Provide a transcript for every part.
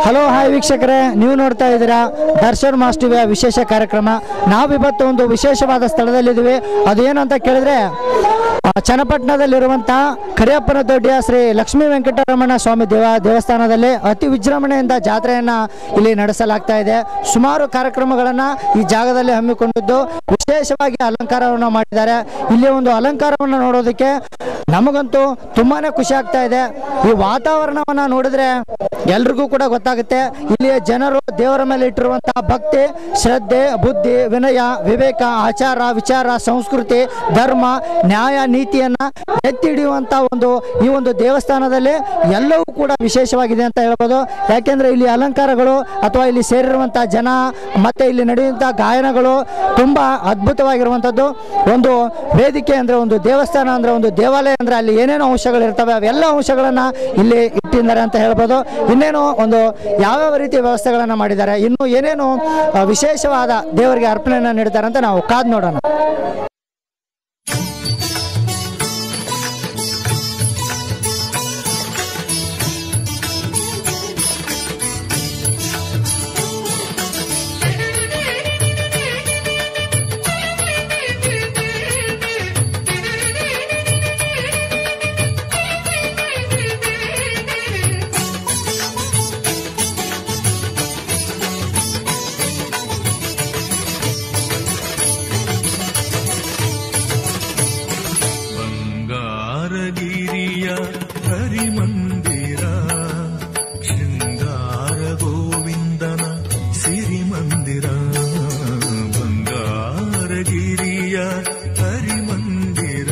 Hello hi ವೀಕ್ಷಕರೇ ನೀವು ನೋಡ್ತಾ ಇದ್ದೀರಾ ದರ್ಶನ್ ಮಾಸ್ ಟಿವಿಯ ವಿಶೇಷ ಕಾರ್ಯಕ್ರಮ ನಾವು ಇವತ್ತು ಒಂದು ವಿಶೇಷವಾದ ಸ್ಥಳದಲ್ಲಿದ್ದೀವಿ ಅದು ಏನು ಅಂತ ಕೇಳಿದ್ರೆ ಆ, ಚನ್ನಪಟ್ಟಣದಲ್ಲಿರುವಂತಹ ಕರಿಯಪ್ಪನ ದೊಡ್ಡಿಯ ಶ್ರೀ ಲಕ್ಷ್ಮೀ ವೆಂಕಟರಮಣ ಸ್ವಾಮಿ ದೇವ ದೇವಸ್ಥಾನದಲ್ಲಿ ಅತಿ ವಿಜೃಂಭಣೆಯಿಂದ ಜಾತ್ರೆಯನ್ನ ಇಲ್ಲಿ ನಡೆಸಲಾಗ್ತಾ ಇದೆ ಸುಮಾರು ಕಾರ್ಯಕ್ರಮಗಳನ್ನ ಈ ಜಾಗದಲ್ಲಿ ಹಮ್ಮಿಕೊಂಡಿದ್ದು ವಿಶೇಷವಾಗಿ ಅಲಂಕಾರವನ್ನು ಮಾಡಿದ್ದಾರೆ ಇಲ್ಲಿ ಒಂದು ಅಲಂಕಾರವನ್ನು ನೋಡೋದಕ್ಕೆ ನಮಗಂತೂ ತುಂಬಾನೇ ಖುಷಿ ಆಗ್ತಾ ಇದೆ ಈ ವಾತಾವರಣವನ್ನ ನೋಡಿದ್ರೆ ಎಲ್ರಿಗೂ ಕೂಡ ಗೊತ್ತಾಗುತ್ತೆ ಇಲ್ಲಿಯ ಜನರು ದೇವರ ಮೇಲೆ ಇಟ್ಟಿರುವಂತಹ ಭಕ್ತಿ ಶ್ರದ್ಧೆ ಬುದ್ಧಿ ವಿನಯ ವಿವೇಕ ಆಚಾರ ವಿಚಾರ ಸಂಸ್ಕೃತಿ ಧರ್ಮ ನ್ಯಾಯ ನೀತಿಯನ್ನ ಎತ್ತಿ ಹಿಡಿಯುವಂತ ಒಂದು ಈ ಒಂದು ದೇವಸ್ಥಾನದಲ್ಲಿ ಎಲ್ಲವೂ ಕೂಡ ವಿಶೇಷವಾಗಿದೆ ಅಂತ ಹೇಳ್ಬೋದು ಯಾಕೆಂದ್ರೆ ಇಲ್ಲಿ ಅಲಂಕಾರಗಳು ಅಥವಾ ಇಲ್ಲಿ ಸೇರಿರುವಂತಹ ಜನ ಮತ್ತೆ ಇಲ್ಲಿ ನಡೆಯುವಂತಹ ಗಾಯನಗಳು ತುಂಬಾ ಅದ್ಭುತವಾಗಿರುವಂಥದ್ದು ಒಂದು ವೇದಿಕೆ ಅಂದ್ರೆ ಒಂದು ದೇವಸ್ಥಾನ ಅಂದ್ರೆ ಒಂದು ದೇವಾಲಯ ಅಂದ್ರೆ ಅಲ್ಲಿ ಏನೇನೋ ಅಂಶಗಳು ಇರ್ತವೆ ಅವೆಲ್ಲ ಅಂಶಗಳನ್ನ ಇಲ್ಲಿ ಇಟ್ಟಿದ್ದಾರೆ ಅಂತ ಹೇಳ್ಬೋದು ಇನ್ನೇನು ಒಂದು ಯಾವ್ಯಾವ ರೀತಿಯ ವ್ಯವಸ್ಥೆಗಳನ್ನ ಮಾಡಿದ್ದಾರೆ ಇನ್ನು ಏನೇನು ಆ, ವಿಶೇಷವಾದ ದೇವರಿಗೆ ಅರ್ಪಣೆಯನ್ನ ನೀಡ್ತಾರೆ ಅಂತ ನಾವು ಕಾದ್ ನೋಡೋಣ ಬಂಗಾರಗಿರಿಯ ಹರಿಮಂದಿರ ಶೃಂಗಾರ ಗೋವಿಂದನ ಸಿರಿಮಂದಿರ ಬಂಗಾರಗಿರಿಯ ಹರಿಮಂದಿರ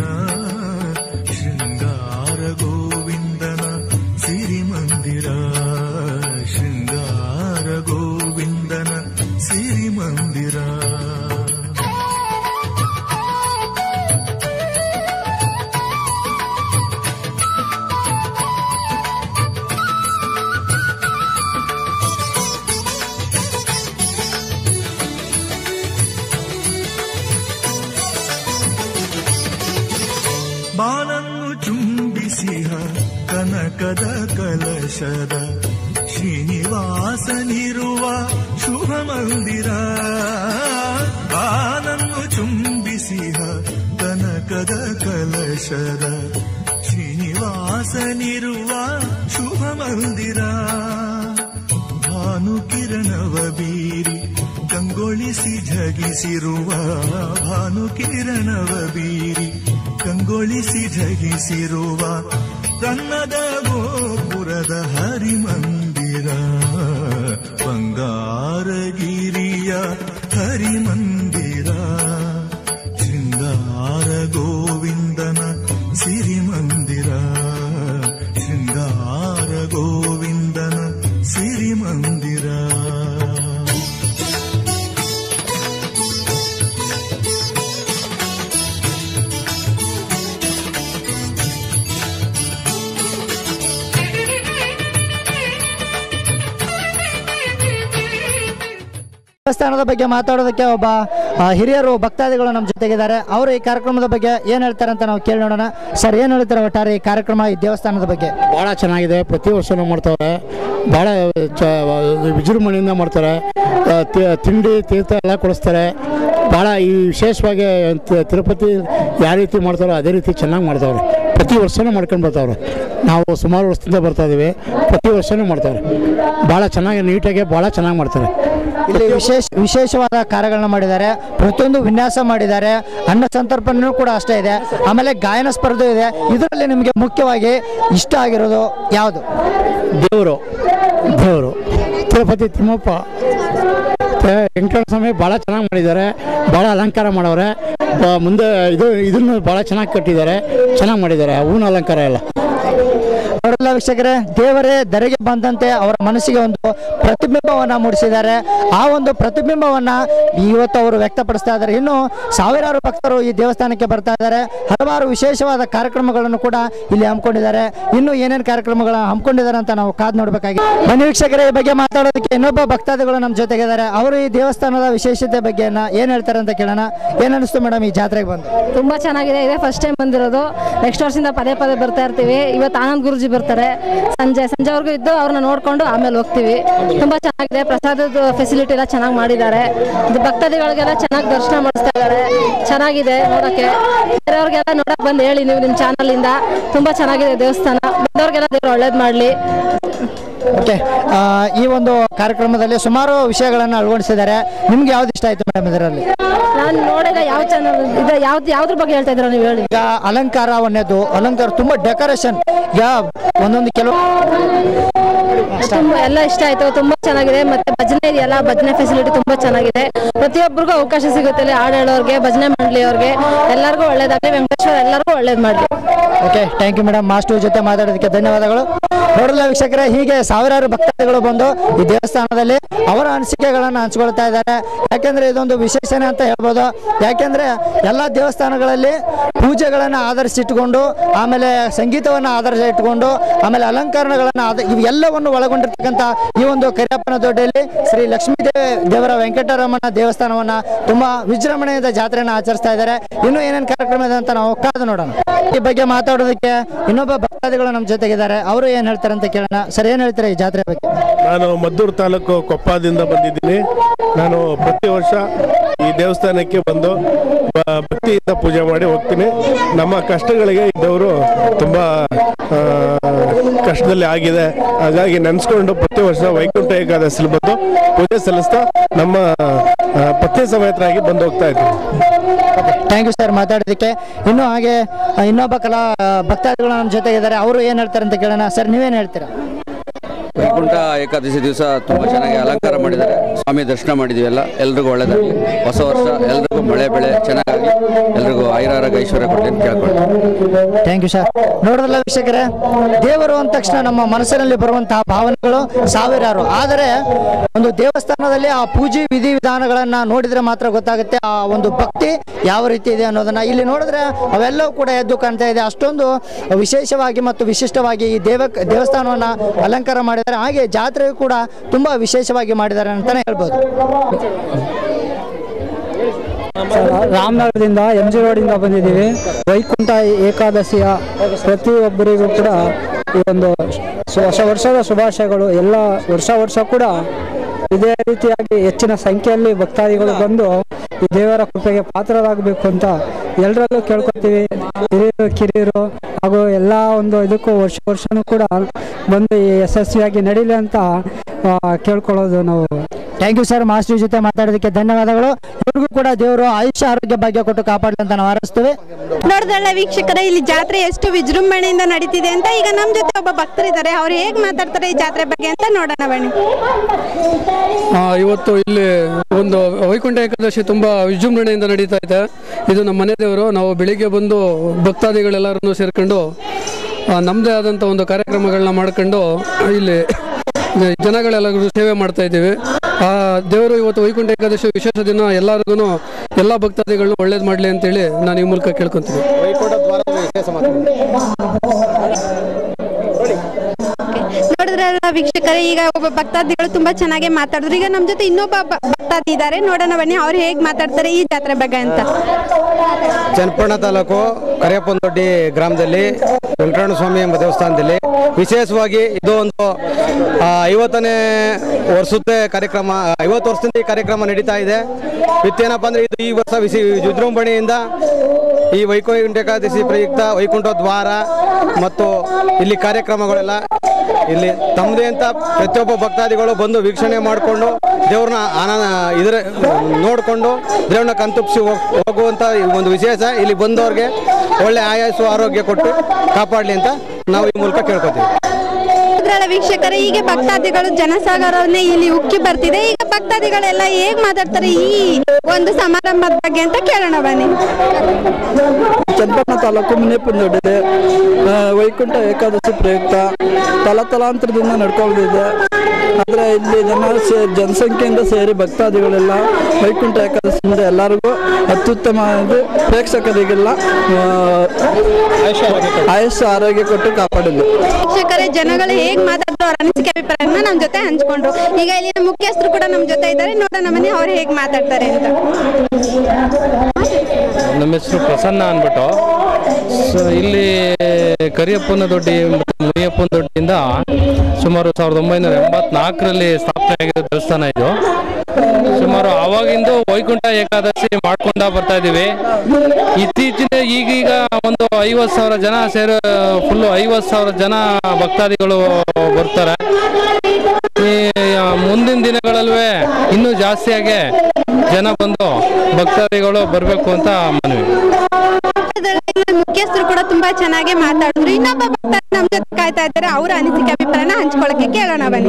ಶೃಂಗಾರ ಗೋವಿಂದನ ಸಿರಿಮಂದಿರ ಶೃಂಗಾರ ಗೋವಿಂದನ ಸಿರಿಮಂದಿರ ಬಾನನ್ನು ಚುಂಬಿಸಿಹ ಕನಕದ ಕಲಶದ ಶ್ರೀನಿವಾಸನಿರುವ ಶುಭ ಮಂದಿರ ಬಾನನ್ನು ಚುಂಬಿಸಿಹ ಕನಕದ ಕಲಶದ ಶ್ರೀನಿವಾಸನಿರುವ ಶುಭ ಮಂದಿರ ಭಾನುಕಿರಣವ ಬೀರಿ ಕಂಗೊಳಿಸಿ ಝಗಿಸಿರುವ ಭಾನುಕಿರಣವ ಬೀರಿ ಕಂಗೊಳಿಸಿ ಝಗಿಸಿರುವ ಕನ್ನದ ಗೋಪುರದ ಹರಿಮಂದಿರ ಬಂಗಾರಗಿರಿಯ ಹರಿಮಂದಿರ ಶೃಂಗಾರ ಗೋವಿಂದನ ಸಿರಿಮಂದಿರ ಶೃಂಗಾರ ಗೋವಿಂದನ ಸಿರಿಮಂದಿರ ದೇವಸ್ಥಾನದ ಬಗ್ಗೆ ಮಾತಾಡೋದಕ್ಕೆ ಒಬ್ಬ ಆ, ಹಿರಿಯರು ಭಕ್ತಾದಿಗಳು ನಮ್ಮ ಜೊತೆಗಿದ್ದಾರೆ ಅವರು ಈ ಕಾರ್ಯಕ್ರಮದ ಬಗ್ಗೆ ಏನ್ ಹೇಳ್ತಾರೆ ಅಂತ ನಾವು ಕೇಳಿ ನೋಡೋಣ ಸರ್ ಏನ್ ಹೇಳ್ತಾರೆ ಒಟ್ಟಾರೆ ಈ ಕಾರ್ಯಕ್ರಮ ಈ ದೇವಸ್ಥಾನದ ಬಗ್ಗೆ ಭಾಳ ಚೆನ್ನಾಗಿದೆ ಪ್ರತಿ ವರ್ಷನೂ ಮಾಡ್ತಾರೆ ಭಾಳ ಚ ವಿಜೃಂಭಣೆಯಿಂದ ಮಾಡ್ತಾರೆ ಆ, ತಿ- ತಿಂಡಿ ತೀರ್ಥ ಎಲ್ಲ ಕೊಡಿಸ್ತಾರೆ ಭಾಳ ಈ ವಿಶೇಷವಾಗಿ ತಿ- ತಿರುಪತಿ ಯಾವ ರೀತಿ ಮಾಡ್ತಾರೋ ಅದೇ ರೀತಿ ಚೆನ್ನಾಗಿ ಮಾಡ್ತಾವ್ರೆ ಪ್ರತಿ ವರ್ಷನೂ ಮಾಡ್ಕೊಂಡು ಬರ್ತಾವ್ರೆ ನಾವು ಸುಮಾರು ವರ್ಷದಿಂದ ಬರ್ತಾ ಇದೀವಿ ಪ್ರತಿ ವರ್ಷನೂ ಮಾಡ್ತಾರೆ ಭಾಳ ಚೆನ್ನಾಗಿ ನೀಟಾಗಿ ಭಾಳ ಚೆನ್ನಾಗಿ ಮಾಡ್ತಾರೆ ಇಲ್ಲಿ ವಿಶೇಷ ವಿಶೇಷವಾದ ಕಾರ್ಯಗಳನ್ನ ಮಾಡಿದ್ದಾರೆ ಪ್ರತಿಯೊಂದು ವಿನ್ಯಾಸ ಮಾಡಿದ್ದಾರೆ ಅನ್ನ ಸಂತರ್ಪಣೆಯೂ ಕೂಡ ಅಷ್ಟೇ ಇದೆ ಆಮೇಲೆ ಗಾಯನ ಸ್ಪರ್ಧೆ ಇದೆ ಇದರಲ್ಲಿ ನಿಮಗೆ ಮುಖ್ಯವಾಗಿ ಇಷ್ಟ ಆಗಿರೋದು ಯಾವುದು ದೇವರು ದೇವರು ತಿರುಪತಿ ತಿಮ್ಮಪ್ಪ ತೆ- ವೆಂಕಟೇಶ್ವರ ಸ್ವಾಮಿ ಭಾಳ ಚೆನ್ನಾಗಿ ಮಾಡಿದ್ದಾರೆ ಭಾಳ ಅಲಂಕಾರ ಮಾಡವ್ರೆ ಬ- ಮುಂದೆ ಇದು ಇದನ್ನು ಭಾಳ ಚೆನ್ನಾಗಿ ಕಟ್ಟಿದ್ದಾರೆ ಚೆನ್ನಾಗಿ ಮಾಡಿದ್ದಾರೆ ಹೂವಿನ ಅಲಂಕಾರ ಎಲ್ಲ ಅವರೆಲ್ಲ ವೀಕ್ಷಕರೇ ದೇವರೇ ಧರೆಗೆ ಬಂದಂತೆ ಅವರ ಮನಸ್ಸಿಗೆ ಒಂದು ಪ್ರತಿಬಿಂಬವನ್ನ ಮೂಡಿಸಿದ್ದಾರೆ ಆ ಒಂದು ಪ್ರತಿಬಿಂಬವನ್ನ ಇವತ್ತು ಅವರು ವ್ಯಕ್ತಪಡಿಸ್ತಾ ಇದ್ದಾರೆ ಇನ್ನು ಸಾವಿರಾರು ಭಕ್ತರು ಈ ದೇವಸ್ಥಾನಕ್ಕೆ ಬರ್ತಾ ಇದ್ದಾರೆ ಹಲವಾರು ವಿಶೇಷವಾದ ಕಾರ್ಯಕ್ರಮಗಳನ್ನು ಕೂಡ ಇಲ್ಲಿ ಹಮ್ಮಿಕೊಂಡಿದ್ದಾರೆ ಇನ್ನು ಏನೇನು ಕಾರ್ಯಕ್ರಮಗಳ ಹಮ್ಮಿಕೊಂಡಿದ್ದಾರೆ ಅಂತ ನಾವು ಕಾದ್ ನೋಡ್ಬೇಕಾಗಿ ಬನ್ನಿ ವೀಕ್ಷಕರೇ ಈ ಬಗ್ಗೆ ಮಾತಾಡೋದಕ್ಕೆ ಇನ್ನೊಬ್ಬ ಭಕ್ತಾದಿಗಳು ನಮ್ಮ ಜೊತೆಗಿದ್ದಾರೆ ಅವರು ಈ ದೇವಸ್ಥಾನದ ವಿಶೇಷತೆ ಬಗ್ಗೆಯನ್ನ ಏನ್ ಹೇಳ್ತಾರೆ ಅಂತ ಕೇಳೋಣ ಏನ್ ಅನಿಸ್ತು ಮೇಡಮ್ ಈ ಜಾತ್ರೆಗೆ ಬಂದು ತುಂಬಾ ಚೆನ್ನಾಗಿದೆ ಇದೇ ಫಸ್ಟ್ ಟೈಮ್ ಬಂದಿರೋದು ನೆಕ್ಸ್ಟ್ ವರ್ಷದಿಂದ ಪದೇ ಪದೇ ಬರ್ತಾ ಇರ್ತೀವಿ ಇವತ್ತು ಆನಂದ್ ಗುರುಜಿ ಬರ್ತಾರೆ ಇರ್ತಾರೆ ಸಂಜೆ ಸಂಜೆವರೆಗೂ ಇದ್ದು ಅವ್ರನ್ನ ನೋಡ್ಕೊಂಡು ಆಮೇಲೆ ಹೋಗ್ತೀವಿ ತುಂಬಾ ಚೆನ್ನಾಗಿದೆ ಪ್ರಸಾದದ ಫೆಸಿಲಿಟಿ ಎಲ್ಲ ಚೆನ್ನಾಗಿ ಮಾಡಿದ್ದಾರೆ ಇದು ಭಕ್ತಾದಿಗಳಿಗೆಲ್ಲ ಚೆನ್ನಾಗಿ ದರ್ಶನ ಮಾಡಿಸ್ತಾ ಇದ್ದಾರೆ ಚೆನ್ನಾಗಿದೆ ನೋಡಕ್ಕೆ ಬೇರೆಯವ್ರಿಗೆಲ್ಲ ನೋಡಕ್ ಬಂದು ಹೇಳಿ ನೀವು ನಿಮ್ಮ ಚಾನಲ್ ಇಂದ ತುಂಬಾ ಚೆನ್ನಾಗಿದೆ ದೇವಸ್ಥಾನ ಬಂದವ್ರಿಗೆಲ್ಲ ದೇವ್ರು ಒಳ್ಳೇದ್ ಮಾಡ್ಲಿ ಓಕೆ ಆ, ಈ ಒಂದು ಕಾರ್ಯಕ್ರಮದಲ್ಲಿ ಸುಮಾರು ವಿಷಯಗಳನ್ನು ಅಳವಡಿಸಿದ್ದಾರೆ ನಿಮ್ಗೆ ಯಾವ್ದು ಇಷ್ಟ ಆಯ್ತು ಮೇಡಮ್ ಇದರಲ್ಲಿ ನಾನು ನೋಡಿಲ್ಲ ಯಾವ ಚಾನಲ್ ಇದು ಯಾವ್ದು ಯಾವ್ದ್ರ ಬಗ್ಗೆ ಹೇಳ್ತಾ ಇದ್ರ ನೀವು ಹೇಳಿ ಈಗ ಅಲಂಕಾರ ಒಂದೇದು ಅಲಂಕಾರ ತುಂಬಾ ಡೆಕೋರೇಷನ್ ಈಗ ಒಂದೊಂದು ಕೆಲವು ತುಂಬಾ ಎಲ್ಲ ಇಷ್ಟ ಆಯ್ತು ತುಂಬಾ ಚೆನ್ನಾಗಿದೆ ಮತ್ತೆ ಭಜನೆ ಇದೆಯಲ್ಲ ಭಜನೆ ಫೆಸಿಲಿಟಿ ತುಂಬಾ ಚೆನ್ನಾಗಿದೆ ಪ್ರತಿಯೊಬ್ಬರಿಗೂ ಅವಕಾಶ ಸಿಗುತ್ತೆ ಇಲ್ಲಿ ಹಾಡು ಹೇಳೋರ್ಗೆ ಭಜನೆ ಮಂಡಳಿಯವ್ರಿಗೆ ಎಲ್ಲರಿಗೂ ಒಳ್ಳೇದಾಗಲಿ ವೆಂಕಟೇಶ್ವರ ಎಲ್ಲರಿಗೂ ಒಳ್ಳೇದ್ ಮಾಡ್ಲಿ okay thank you madam master ಜೊತೆ ಮಾತಾಡೋದಕ್ಕೆ ಧನ್ಯವಾದಗಳು ನೋಡಲ್ಲ ವೀಕ್ಷಕರೇ ಹೀಗೆ ಸಾವಿರಾರು ಭಕ್ತಾದಿಗಳು ಬಂದು ಈ ದೇವಸ್ಥಾನದಲ್ಲಿ ಅವರ ಅನಿಸಿಕೆಗಳನ್ನು ಹಂಚ್ಕೊಳ್ತಾ ಇದ್ದಾರೆ ಯಾಕೆಂದ್ರೆ ಇದೊಂದು ವಿಶೇಷಣೆ ಅಂತ ಹೇಳ್ಬೋದು ಯಾಕೆಂದ್ರೆ ಎಲ್ಲ ದೇವಸ್ಥಾನಗಳಲ್ಲಿ ಪೂಜೆಗಳನ್ನು ಆಧರಿಸಿಟ್ಕೊಂಡು ಆಮೇಲೆ ಸಂಗೀತವನ್ನು ಆಧರಿಸಿ ಇಟ್ಕೊಂಡು ಆಮೇಲೆ ಅಲಂಕರಣಗಳನ್ನು ಆದ ಇವೆಲ್ಲವನ್ನು ಒಳಗೊಂಡಿರ್ತಕ್ಕಂಥ ಈ ಒಂದು ಕರಿಯಪ್ಪನ ದೊಡ್ಡಲ್ಲಿ ಶ್ರೀ ಲಕ್ಷ್ಮೀ ದೇವಿ ದೇವರ ವೆಂಕಟರಮಣ ದೇವಸ್ಥಾನವನ್ನ ತುಂಬಾ ವಿಜೃಂಭಣೆಯಿಂದ ಜಾತ್ರೆಯನ್ನು ಆಚರಿಸ್ತಾ ಇದ್ದಾರೆ ಇನ್ನು ಏನೇನು ಕಾರ್ಯಕ್ರಮ ಇದೆ ಅಂತ ನಾವು ಕಾದು ನೋಡೋಣ ಈ ಬಗ್ಗೆ ಮಾತಾಡೋದಕ್ಕೆ ಇನ್ನೊಬ್ಬ ಭಕ್ತಾದಿಗಳು ನಮ್ಮ ಜೊತೆಗಿದ್ದಾರೆ ಅವರು ಏನ್ ಹೇಳ್ತಾರೆ ಅಂತ ಕೇಳೋಣ ಸರ್ ಏನ್ ಹೇಳ್ತಾರೆ ಈ ಜಾತ್ರೆ ಬಗ್ಗೆ ನಾನು ಮದ್ದೂರು ತಾಲೂಕು ಕೊಪ್ಪದಿಂದ ಬಂದಿದ್ದೀನಿ ನಾನು ಪ್ರತಿ ವರ್ಷ ಈ ದೇವಸ್ಥಾನಕ್ಕೆ ಬಂದು ಬ- ಭಕ್ತಿಯಿಂದ ಪೂಜೆ ಮಾಡಿ ಹೋಗ್ತೀನಿ ನಮ್ಮ ಕಷ್ಟಗಳಿಗೆ ಈ ದೇವರು ತುಂಬ ಆ, ಕಷ್ಟದಲ್ಲಿ ಆಗಿದೆ ಹಾಗಾಗಿ ನೆನೆಸ್ಕೊಂಡು ಪ್ರತಿ ವರ್ಷ ವೈಕುಂಠ ಏಕಾದಶಿಲಿ ಬಂದು ಪೂಜೆ ಸಲ್ಲಿಸ್ತಾ ನಮ್ಮ ಆ, ಪತ್ನಿ ಸಮೇತರಾಗಿ ಬಂದು ಹೋಗ್ತಾ ಇದ್ದೀನಿ ಥ್ಯಾಂಕ್ ಯು ಸರ್ ಮಾತಾಡೋದಕ್ಕೆ ಇನ್ನು ಹಾಗೆ ಆ, ಇನ್ನೊಬ್ಬ ಕಲಾ ಭಕ್ತಾದಿಗಳು ನಮ್ಮ ಜೊತೆಗಿದ್ದಾರೆ ಅವರು ಏನ್ ಹೇಳ್ತಾರೆ ಅಂತ ಕೇಳೋಣ ಸರ್ ನೀವೇನ್ ಹೇಳ್ತೀರಾ ವೈಕುಂಠ ಏಕಾದಶಿ ದಿವಸ ತುಂಬ ಚೆನ್ನಾಗಿ ಅಲಂಕಾರ ಮಾಡಿದ್ದಾರೆ ಸ್ವಾಮಿ ದರ್ಶನ ಮಾಡಿದ್ದೀವಿ ಎಲ್ಲ ಎಲ್ರಿಗೂ ಒಳ್ಳೇದಾಗಲಿ ಹೊಸ ವರ್ಷ ಎಲ್ರಿಗೂ ಮಳೆ ಬೆಳೆ ಚೆನ್ನಾಗಾಗಿ ಎಲ್ರಿಗೂ ಐರಾರೋಗ್ಯ ಐಶ್ವರ್ಯ ಕೊಡಲಿ ಅಂತ ಕೇಳ್ಕೊಳ್ತೀನಿ ಥ್ಯಾಂಕ್ ಯು ಸರ್ ನೋಡಿದ್ರಲ್ಲ ವೀಕ್ಷಕರೇ ದೇವರು ಅಂದ ತಕ್ಷಣ ನಮ್ಮ ಮನಸ್ಸಿನಲ್ಲಿ ಬರುವಂತಹ ಭಾವನೆಗಳು ಸಾವಿರಾರು ಆದರೆ ಒಂದು ದೇವಸ್ಥಾನದಲ್ಲಿ ಆ ಪೂಜೆ ವಿಧಿ ವಿಧಾನಗಳನ್ನ ನೋಡಿದ್ರೆ ಮಾತ್ರ ಗೊತ್ತಾಗುತ್ತೆ ಆ ಒಂದು ಭಕ್ತಿ ಯಾವ ರೀತಿ ಇದೆ ಅನ್ನೋದನ್ನ ಇಲ್ಲಿ ನೋಡಿದ್ರೆ ಅವೆಲ್ಲವೂ ಕೂಡ ಎದ್ದು ಕಾಣ್ತಾ ಇದೆ ಅಷ್ಟೊಂದು ವಿಶೇಷವಾಗಿ ಮತ್ತು ವಿಶಿಷ್ಟವಾಗಿ ಈ ದೇವ ದೇವಸ್ಥಾನವನ್ನ ಅಲಂಕಾರ ಮಾಡಿದ್ದಾರೆ ಹಾಗೆ ಜಾತ್ರೆಯು ಕೂಡ ತುಂಬಾ ವಿಶೇಷವಾಗಿ ಮಾಡಿದ್ದಾರೆ ಅಂತಾನೆ ಹೇಳ್ಬೋದು ರಾಮನಗರದಿಂದ ಎಂ ಜಿ ರೋಡಿಂದ ಬಂದಿದ್ದೀವಿ ವೈಕುಂಠ ಏಕಾದಶಿಯ ಪ್ರತಿಯೊಬ್ಬರಿಗೂ ಕೂಡ ಈ ಒಂದು ಸು- ಹೊಸ ವರ್ಷದ ಶುಭಾಶಯಗಳು ಎಲ್ಲ ವರ್ಷ ವರ್ಷ ಕೂಡ ಇದೇ ರೀತಿಯಾಗಿ ಹೆಚ್ಚಿನ ಸಂಖ್ಯೆಯಲ್ಲಿ ಭಕ್ತಾದಿಗಳು ಬಂದು ಈ ದೇವರ ಕೃಪೆಗೆ ಪಾತ್ರರಾಗಬೇಕು ಅಂತ ಎಲ್ಲರಲ್ಲೂ ಕೇಳ್ಕೊತೀವಿ ಹಿರಿಯರು ಕಿರಿಯರು ಹಾಗೂ ಎಲ್ಲ ಒಂದು ಇದಕ್ಕೂ ವರ್ಷ ವರ್ಷನೂ ಕೂಡ ಬಂದು ಈ ಯಶಸ್ವಿಯಾಗಿ ನಡೀಲಿ ಅಂತ ಆ, ಕೇಳ್ಕೊಳ್ಳೋದು ನಾವು ಥ್ಯಾಂಕ್ ಯು ಸರ್ ಮಾಸ್ಟರ್ ಜೊತೆ ಮಾತಾಡೋದಕ್ಕೆ ಧನ್ಯವಾದಗಳು ಇವ್ರಿಗೂ ಕೂಡ ದೇವರು ಆಯುಷ್ಯ ಆರೋಗ್ಯ ಭಾಗ್ಯ ಕೊಟ್ಟು ಕಾಪಾಡಲಿ ಅಂತ ನಾವು ಹಾರೈಸ್ತೇವೆ ನೋಡಿದ್ರಲ್ಲ ವೀಕ್ಷಕರ ಇಲ್ಲಿ ಜಾತ್ರೆ ಎಷ್ಟು ವಿಜೃಂಭಣೆಯಿಂದ ನಡೀತಿದೆ ಅಂತ ಈಗ ನಮ್ಮ ಜೊತೆ ಒಬ್ಬ ಭಕ್ತರಿದ್ದಾರೆ ಅವ್ರು ಹೇಗ್ ಮಾತಾಡ್ತಾರೆ ಈ ಜಾತ್ರೆ ಬಗ್ಗೆ ಅಂತ ನೋಡೋಣ ಬನ್ನಿ ಆ, ಇವತ್ತು ಇಲ್ಲಿ ಒಂದು ವೈಕುಂಠ ಏಕಾದಶಿ ತುಂಬ ವಿಜೃಂಭಣೆಯಿಂದ ನಡೀತಾ ಇದೆ ಇದು ನಮ್ಮ ಮನೆ ದೇವರು ನಾವು ಬೆಳಿಗ್ಗೆ ಬಂದು ಭಕ್ತಾದಿಗಳೆಲ್ಲರನ್ನು ಸೇರ್ಕೊಂಡು ಆ, ನಮ್ಮದೇ ಆದಂಥ ಒಂದು ಕಾರ್ಯಕ್ರಮಗಳನ್ನ ಮಾಡ್ಕೊಂಡು ಇಲ್ಲಿ ಜನಗಳೆಲ್ಲರೂ ಸೇವೆ ಮಾಡ್ತಾ ಇದ್ದೀವಿ ಆ ದೇವರು ಇವತ್ತು ವೈಕುಂಠ ಏಕಾದಶಿ ವಿಶೇಷ ದಿನ ಎಲ್ಲರಿಗೂ ಎಲ್ಲ ಭಕ್ತಾದಿಗಳನ್ನ ಒಳ್ಳೇದು ಮಾಡಲಿ ಅಂತೇಳಿ ನಾನು ಈ ಮೂಲಕ ಕೇಳ್ಕೊತೀನಿ ನೋಡಿದ್ರಲ್ಲ ವೀಕ್ಷಕರೇ ಈಗ ಒಬ್ಬ ಭಕ್ತಾದಿಗಳು ತುಂಬಾ ಚೆನ್ನಾಗಿ ಮಾತಾಡಿದ್ರು ಈಗ ನಮ್ಮ ಜೊತೆ ಇನ್ನೊಬ್ಬ ಭ- ಭಕ್ತಾದಿ ಇದ್ದಾರೆ ನೋಡೋಣ ಬನ್ನಿ ಅವ್ರು ಹೇಗ್ ಮಾತಾಡ್ತಾರೆ ಈ ಜಾತ್ರೆ ಬಗ್ಗೆ ಅಂತ ಚನ್ನಪಟ್ಟಣ ತಾಲೂಕು ಕರಿಯಪ್ಪನದೊಡ್ಡಿ ಗ್ರಾಮದಲ್ಲಿ ವೆಂಕಟರಮಣ ಸ್ವಾಮಿ ಎಂಬ ದೇವಸ್ಥಾನದಲ್ಲಿ ವಿಶೇಷವಾಗಿ ಇದು ಒಂದು ಆ, ಐವತ್ತನೇ ವರ್ಷದ ಕಾರ್ಯಕ್ರಮ ಐವತ್ತು ವರ್ಷದಿಂದ ಈ ಕಾರ್ಯಕ್ರಮ ನಡೀತಾ ಇದೆ ಇತ್ತೇನಪ್ಪ ಅಂದ್ರೆ ಇದು ಈ ವರ್ಷ ವಿಶಿ ವಿಜೃಂಭಣೆಯಿಂದ ಈ ವೈಕುಂಠ ಏಕಾದಶಿ ಪ್ರಯುಕ್ತ ವೈಕುಂಠ ದ್ವಾರ ಮತ್ತು ಇಲ್ಲಿ ಕಾರ್ಯಕ್ರಮಗಳೆಲ್ಲ ಇಲ್ಲಿ ತಮ್ಮದೇ ಅಂತ ಪ್ರತಿಯೊಬ್ಬ ಭಕ್ತಾದಿಗಳು ಬಂದು ವೀಕ್ಷಣೆ ಮಾಡಿಕೊಂಡು ದೇವ್ರನ್ನ ಆನಂದ ಇದರ ನೋಡಿಕೊಂಡು ದೇವ್ರನ್ನ ಕಣ್ತುಪ್ಸಿ ಹೋಗ್- ಹೋಗುವಂಥ ಈ ಒಂದು ವಿಶೇಷ ಇಲ್ಲಿ ಬಂದವ್ರಿಗೆ ಒಳ್ಳೆ ಆಯಾಸು ಆರೋಗ್ಯ ಕೊಟ್ಟು ಕಾಪಾಡಲಿ ಅಂತ ನಾವು ಈ ಮೂಲಕ ಕೇಳ್ಕೊತೀವಿ ನೋಡಿದ್ರಲ್ಲ ವೀಕ್ಷಕರೇ ಹೀಗೆ ಭಕ್ತಾದಿಗಳು ಜನಸಾಗರವನ್ನೇ ಇಲ್ಲಿ ಉಕ್ಕಿ ಬರ್ತಿದೆ ಈಗ ಭಕ್ತಾದಿಗಳೆಲ್ಲ ಹೇಗ್ ಮಾತಾಡ್ತಾರೆ ಈ ಒಂದು ಸಮಾರಂಭದ ಬಗ್ಗೆ ಅಂತ ಕೇಳೋಣ ಬನ್ನಿ ಚನ್ನಪಟ್ಟಣ ತಾಲೂಕು ಮುನೇಪನದೊಡ್ಡಿದೆ ವೈಕುಂಠ ಏಕಾದಶಿ ಪ್ರಯುಕ್ತ ತಲತಲಾಂತರದಿಂದ ನಡ್ಕೊಂಡಿದೆ ಆದರೆ ಇಲ್ಲಿ ಜನ ಸೇ ಜನಸಂಖ್ಯೆಯಿಂದ ಸೇರಿ ಭಕ್ತಾದಿಗಳೆಲ್ಲ ವೈಕುಂಠ ಏಕಾದಶಿಯಿಂದ ಎಲ್ಲರಿಗೂ ಅತ್ಯುತ್ತಮವಾದ ಪ್ರೇಕ್ಷಕರಿಗೆಲ್ಲ ಆ, ಆಯುಷ್ಯ ಆರೋಗ್ಯ ಕೊಟ್ಟು ಕಾಪಾಡಲಿ ವೀಕ್ಷಕರೇ ಜನಗಳು ಹೇಗ್ ಮಾತಾಡ್ತಾರೆ ಅವ್ರ ಅನಿಸಿಕೆ ಅಭಿಪ್ರಾಯನ ನಮ್ಮ ಜೊತೆ ಹಂಚ್ಕೊಂಡ್ರು ಈಗ ಇಲ್ಲಿನ ಮುಖ್ಯಸ್ಥರು ಕೂಡ ನಮ್ಮ ಜೊತೆ ಇದ್ದಾರೆ ನೋಡೋಣ ಬನ್ನಿ ಅವ್ರು ಹೇಗ್ ಮಾತಾಡ್ತಾರೆ ಅಂತ ನಮ್ಮ ಹೆಸರು ಪ್ರಸನ್ನ ಅಂದ್ಬಿಟ್ಟು ಸೊ ಇಲ್ಲಿ ಕರಿಯಪ್ಪನ ದೊಡ್ಡಿ ಮುನಿಯಪ್ಪನ ದೊಡ್ಡಿಯಿಂದ ಸುಮಾರು ಸಾವಿರದ ಒಂಬೈನೂರ ಎಂಬತ್ನಾಲ್ಕರಲ್ಲಿ ಸ್ಥಾಪನೆ ಆಗಿರೋ ದೇವಸ್ಥಾನ ಇದು ಸುಮಾರು ಆವಾಗಿಂದ ವೈಕುಂಠ ಏಕಾದಶಿ ಮಾಡ್ಕೊಂಡ ಬರ್ತಾ ಇದೀವಿ ಇತ್ತೀಚಿನ ಈಗೀಗ ಒಂದು ಐವತ್ತು ಸಾವಿರ ಜನ ಸೇರೋ ಫುಲ್ಲು ಐವತ್ತು ಸಾವಿರ ಜನ ಭಕ್ತಾದಿಗಳು ಬರ್ತಾರೆ ಈ ಆ, ಮುಂದಿನ ದಿನಗಳಲ್ಲೂ ಇನ್ನೂ ಜಾಸ್ತಿಯಾಗಿ ಜನ ಬಂದು ಭಕ್ತಾದಿಗಳು ಬರಬೇಕು ಅಂತ ಮನವಿ ಮುಖ್ಯಸ್ಥರು ಕೂಡ ತುಂಬಾ ಚೆನ್ನಾಗಿ ಮಾತಾಡಿದ್ರು ಇನ್ನೊಬ್ಬ ಭಕ್ತ ನಮ್ ಜೊತೆ ಕಾಯ್ತಾ ಇದ್ದಾರೆ ಅವರ ಅನಿಸಿಕೆ ಅಭಿಪ್ರಾಯನ ಹಂಚ್ಕೊಳಕ್ಕೆ ಕೇಳೋಣ ಬನ್ನಿ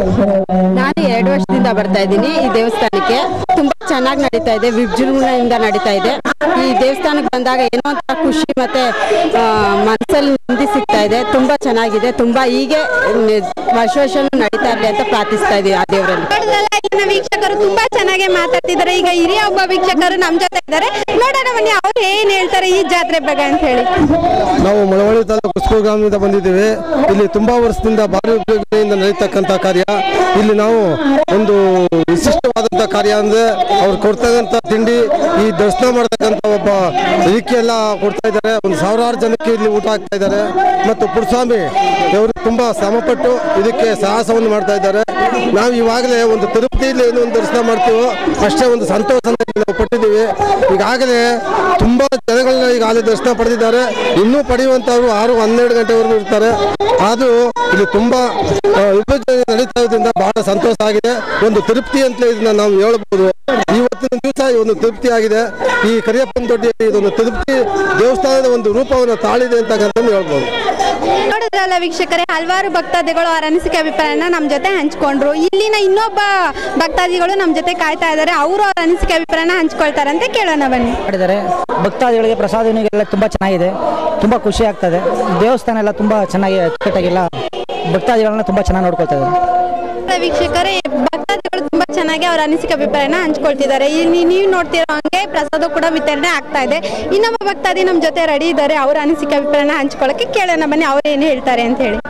ನಾನು ಎರಡು ವರ್ಷದಿಂದ ಬರ್ತಾ ಇದ್ದೀನಿ ಈ ದೇವಸ್ಥಾನಕ್ಕೆ ತುಂಬಾ ಚೆನ್ನಾಗಿ ನಡೀತಾ ಇದೆ ವಿಜೃಂಭಣೆಯಿಂದ ನಡೀತಾ ಇದೆ ಈ ದೇವಸ್ಥಾನಕ್ಕೆ ಬಂದಾಗ ಏನೋ ಒಂಥರ ಖುಷಿ ಮತ್ತೆ ಆ, ಮನಸ್ಸಲ್ಲಿ ನೆಮ್ಮದಿ ಸಿಗ್ತಾ ಇದೆ ತುಂಬಾ ಚೆನ್ನಾಗಿದೆ ತುಂಬಾ ಹೀಗೆ ನಿ- ವರ್ಷ ವರ್ಷನೂ ನಡೀತಾ ಇರಲಿ ಅಂತ ಪ್ರಾರ್ಥಿಸ್ತಾ ಇದೀವಿ ಆ ದೇವರಲ್ಲಿ ನೋಡಿದ್ರಲ್ಲ, ಇಲ್ಲಿನ ವೀಕ್ಷಕರು ತುಂಬಾ ಚೆನ್ನಾಗಿ ಮಾತಾಡ್ತಿದ್ದಾರೆ ಈಗ ಹಿರಿಯ ಒಬ್ಬ ವೀಕ್ಷಕರು ನಮ್ ಜೊತೆ ಇದ್ದಾರೆ ನೋಡೋಣ ಬನ್ನಿ ಅವ್ರು ಏನ್ ಹೇಳ್ತಾರೆ ಈ ಜಾತ್ರೆ ಬಗ್ಗೆ ಅಂತ ಹೇಳಿ ನಾವು ಮಳವಳ್ಳಿ ತಾಲೂಕು ಕುಸ್ಕೂರು ಗ್ರಾಮದಿಂದ ಬಂದಿದ್ದೇವೆ ಇಲ್ಲಿ ತುಂಬಾ ವರ್ಷದಿಂದ ಭಾರಿ ಉಪಯೋಗದಿಂದ ನಡೀತಕ್ಕಂಥ ಕಾರ್ಯ ಇಲ್ಲಿ ನಾವು ಒಂದು ವಿಶಿಷ್ಟವಾದಂಥ ಕಾರ್ಯ ಅಂದ್ರೆ ಅವ್ರು ಕೊಡ್ತಕ್ಕಂಥ ತಿಂಡಿ ಈ ದರ್ಶನ ಮಾಡ್ತಕ್ಕಂಥ ಒಬ್ಬ ಇದಕ್ಕೆ ಎಲ್ಲ ಕೊಡ್ತಾ ಇದ್ದಾರೆ ಒಂದು ಸಾವಿರಾರು ಜನಕ್ಕೆ ಇಲ್ಲಿ ಊಟ ಹಾಕ್ತಾ ಇದ್ದಾರೆ ಮತ್ತು ಪುರಸ್ವಾಮಿ ಅವರು ತುಂಬಾ ಶ್ರಮಪಟ್ಟು ಇದಕ್ಕೆ ಸಾಹಸವನ್ನು ಮಾಡ್ತಾ ಇದ್ದಾರೆ ನಾವು ಇವಾಗಲೇ ಒಂದು ತಿರುಪತಿಯಲ್ಲಿ ಏನು ಒಂದು ದರ್ಶನ ಮಾಡ್ತೀವೋ ಅಷ್ಟೇ ಒಂದು ಸಂತೋಷ ನಾವು ಪಟ್ಟಿದ್ದೀವಿ ಈಗಾಗಲೇ ತುಂಬಾ ಜನಗಳನ್ನ ಈಗಾಗಲೇ ದರ್ಶನ ಪಡೆದಿದ್ದಾರೆ ಇನ್ನೂ ಪಡೆಯುವಂತವರು ಆರು ಹನ್ನೆರಡು ಗಂಟೆವರೆಗೂ ಇರ್ತಾರೆ ಆದರೂ ಇಲ್ಲಿ ತುಂಬಾ ಆ, ವಿಭಜನೆ ನಡೀತಾ ಇರೋದ್ರಿಂದ ಬಹಳ ಸಂತೋಷ ಆಗಿದೆ ಒಂದು ತೃಪ್ತಿ ಅಂತಲೇ ಇದನ್ನ ನಾವು ಹೇಳ್ಬೋದು ಇವತ್ತಿನ ದಿವಸ ಈ ಒಂದು ತೃಪ್ತಿ ಆಗಿದೆ ಈ ಕರಿಯಪ್ಪನ ದೊಡ್ಡ ಇದೊಂದು ತೃಪ್ತಿ ದೇವಸ್ಥಾನದ ಒಂದು ರೂಪವನ್ನು ತಾಳಿದೆ ಅಂತ ಹೇಳ್ಬೋದು ನೋಡಿದ್ರಲ್ಲ ವೀಕ್ಷಕರೇ ಹಲವಾರು ಭಕ್ತಾದಿಗಳು ಅವರ ಅನಿಸಿಕೆ ಅಭಿಪ್ರಾಯನ ನಮ್ಮ ಜೊತೆ ಹಂಚ್ಕೊಂಡ್ರು ಇಲ್ಲಿನ ಇನ್ನೊಬ್ಬ ಭಕ್ತಾದಿಗಳು ನಮ್ಮ ಜೊತೆ ಕಾಯ್ತಾ ಇದ್ದಾರೆ ಅವರು ಅವರ ಅನಿಸಿಕೆ ಅಭಿಪ್ರಾಯನ ಹಂಚ್ಕೊಳ್ತಾರೆ ಅಂತ ಕೇಳೋಣ ಬನ್ನಿ ಮಾಡಿದ್ದಾರೆ ಭಕ್ತಾದಿಗಳಿಗೆ ಪ್ರಸಾದನೆಲ್ಲ ತುಂಬ ಚೆನ್ನಾಗಿದೆ ತುಂಬ ಖುಷಿ ಆಗ್ತದೆ ದೇವಸ್ಥಾನ ಎಲ್ಲ ತುಂಬ ಚೆನ್ನಾಗಿ ಅಚ್ಚುಕಟ್ಟಾಗೆಲ್ಲ ಭಕ್ತಾದಿಗಳನ್ನ ತುಂಬ ಚೆನ್ನಾಗಿ ನೋಡ್ಕೊಳ್ತಾ ಇದ್ದಾರೆ ವೀಕ್ಷಕರೇ ಭಕ್ತಾದಿಗಳು ತುಂಬಾ ಚೆನ್ನಾಗಿ ಅವರ ಅನಿಸಿಕೆ ಅಭಿಪ್ರಾಯನ ಹಂಚ್ಕೊಳ್ತಿದ್ದಾರೆ ಇಲ್ಲಿ ನೀವು ನೋಡ್ತಿರೋ ಹಂಗೆ ಪ್ರಸಾದ ಕೂಡ ವಿತರಣೆ ಆಗ್ತಾ ಇದೆ ಇನ್ನೊಬ್ಬ ಭಕ್ತಾದಿ ನಮ್ಮ ಜೊತೆ ರೆಡಿ ಇದ್ದಾರೆ ಅವರ ಅನಿಸಿಕೆ ಅಭಿಪ್ರಾಯನ ಹಂಚ್ಕೊಳ್ಳೋಕೆ ಕೇಳೋಣ ಬನ್ನಿ ಅವ್ರು ಏನು ಹೇಳ್ತಾರೆ ಅಂತ ಹೇಳಿ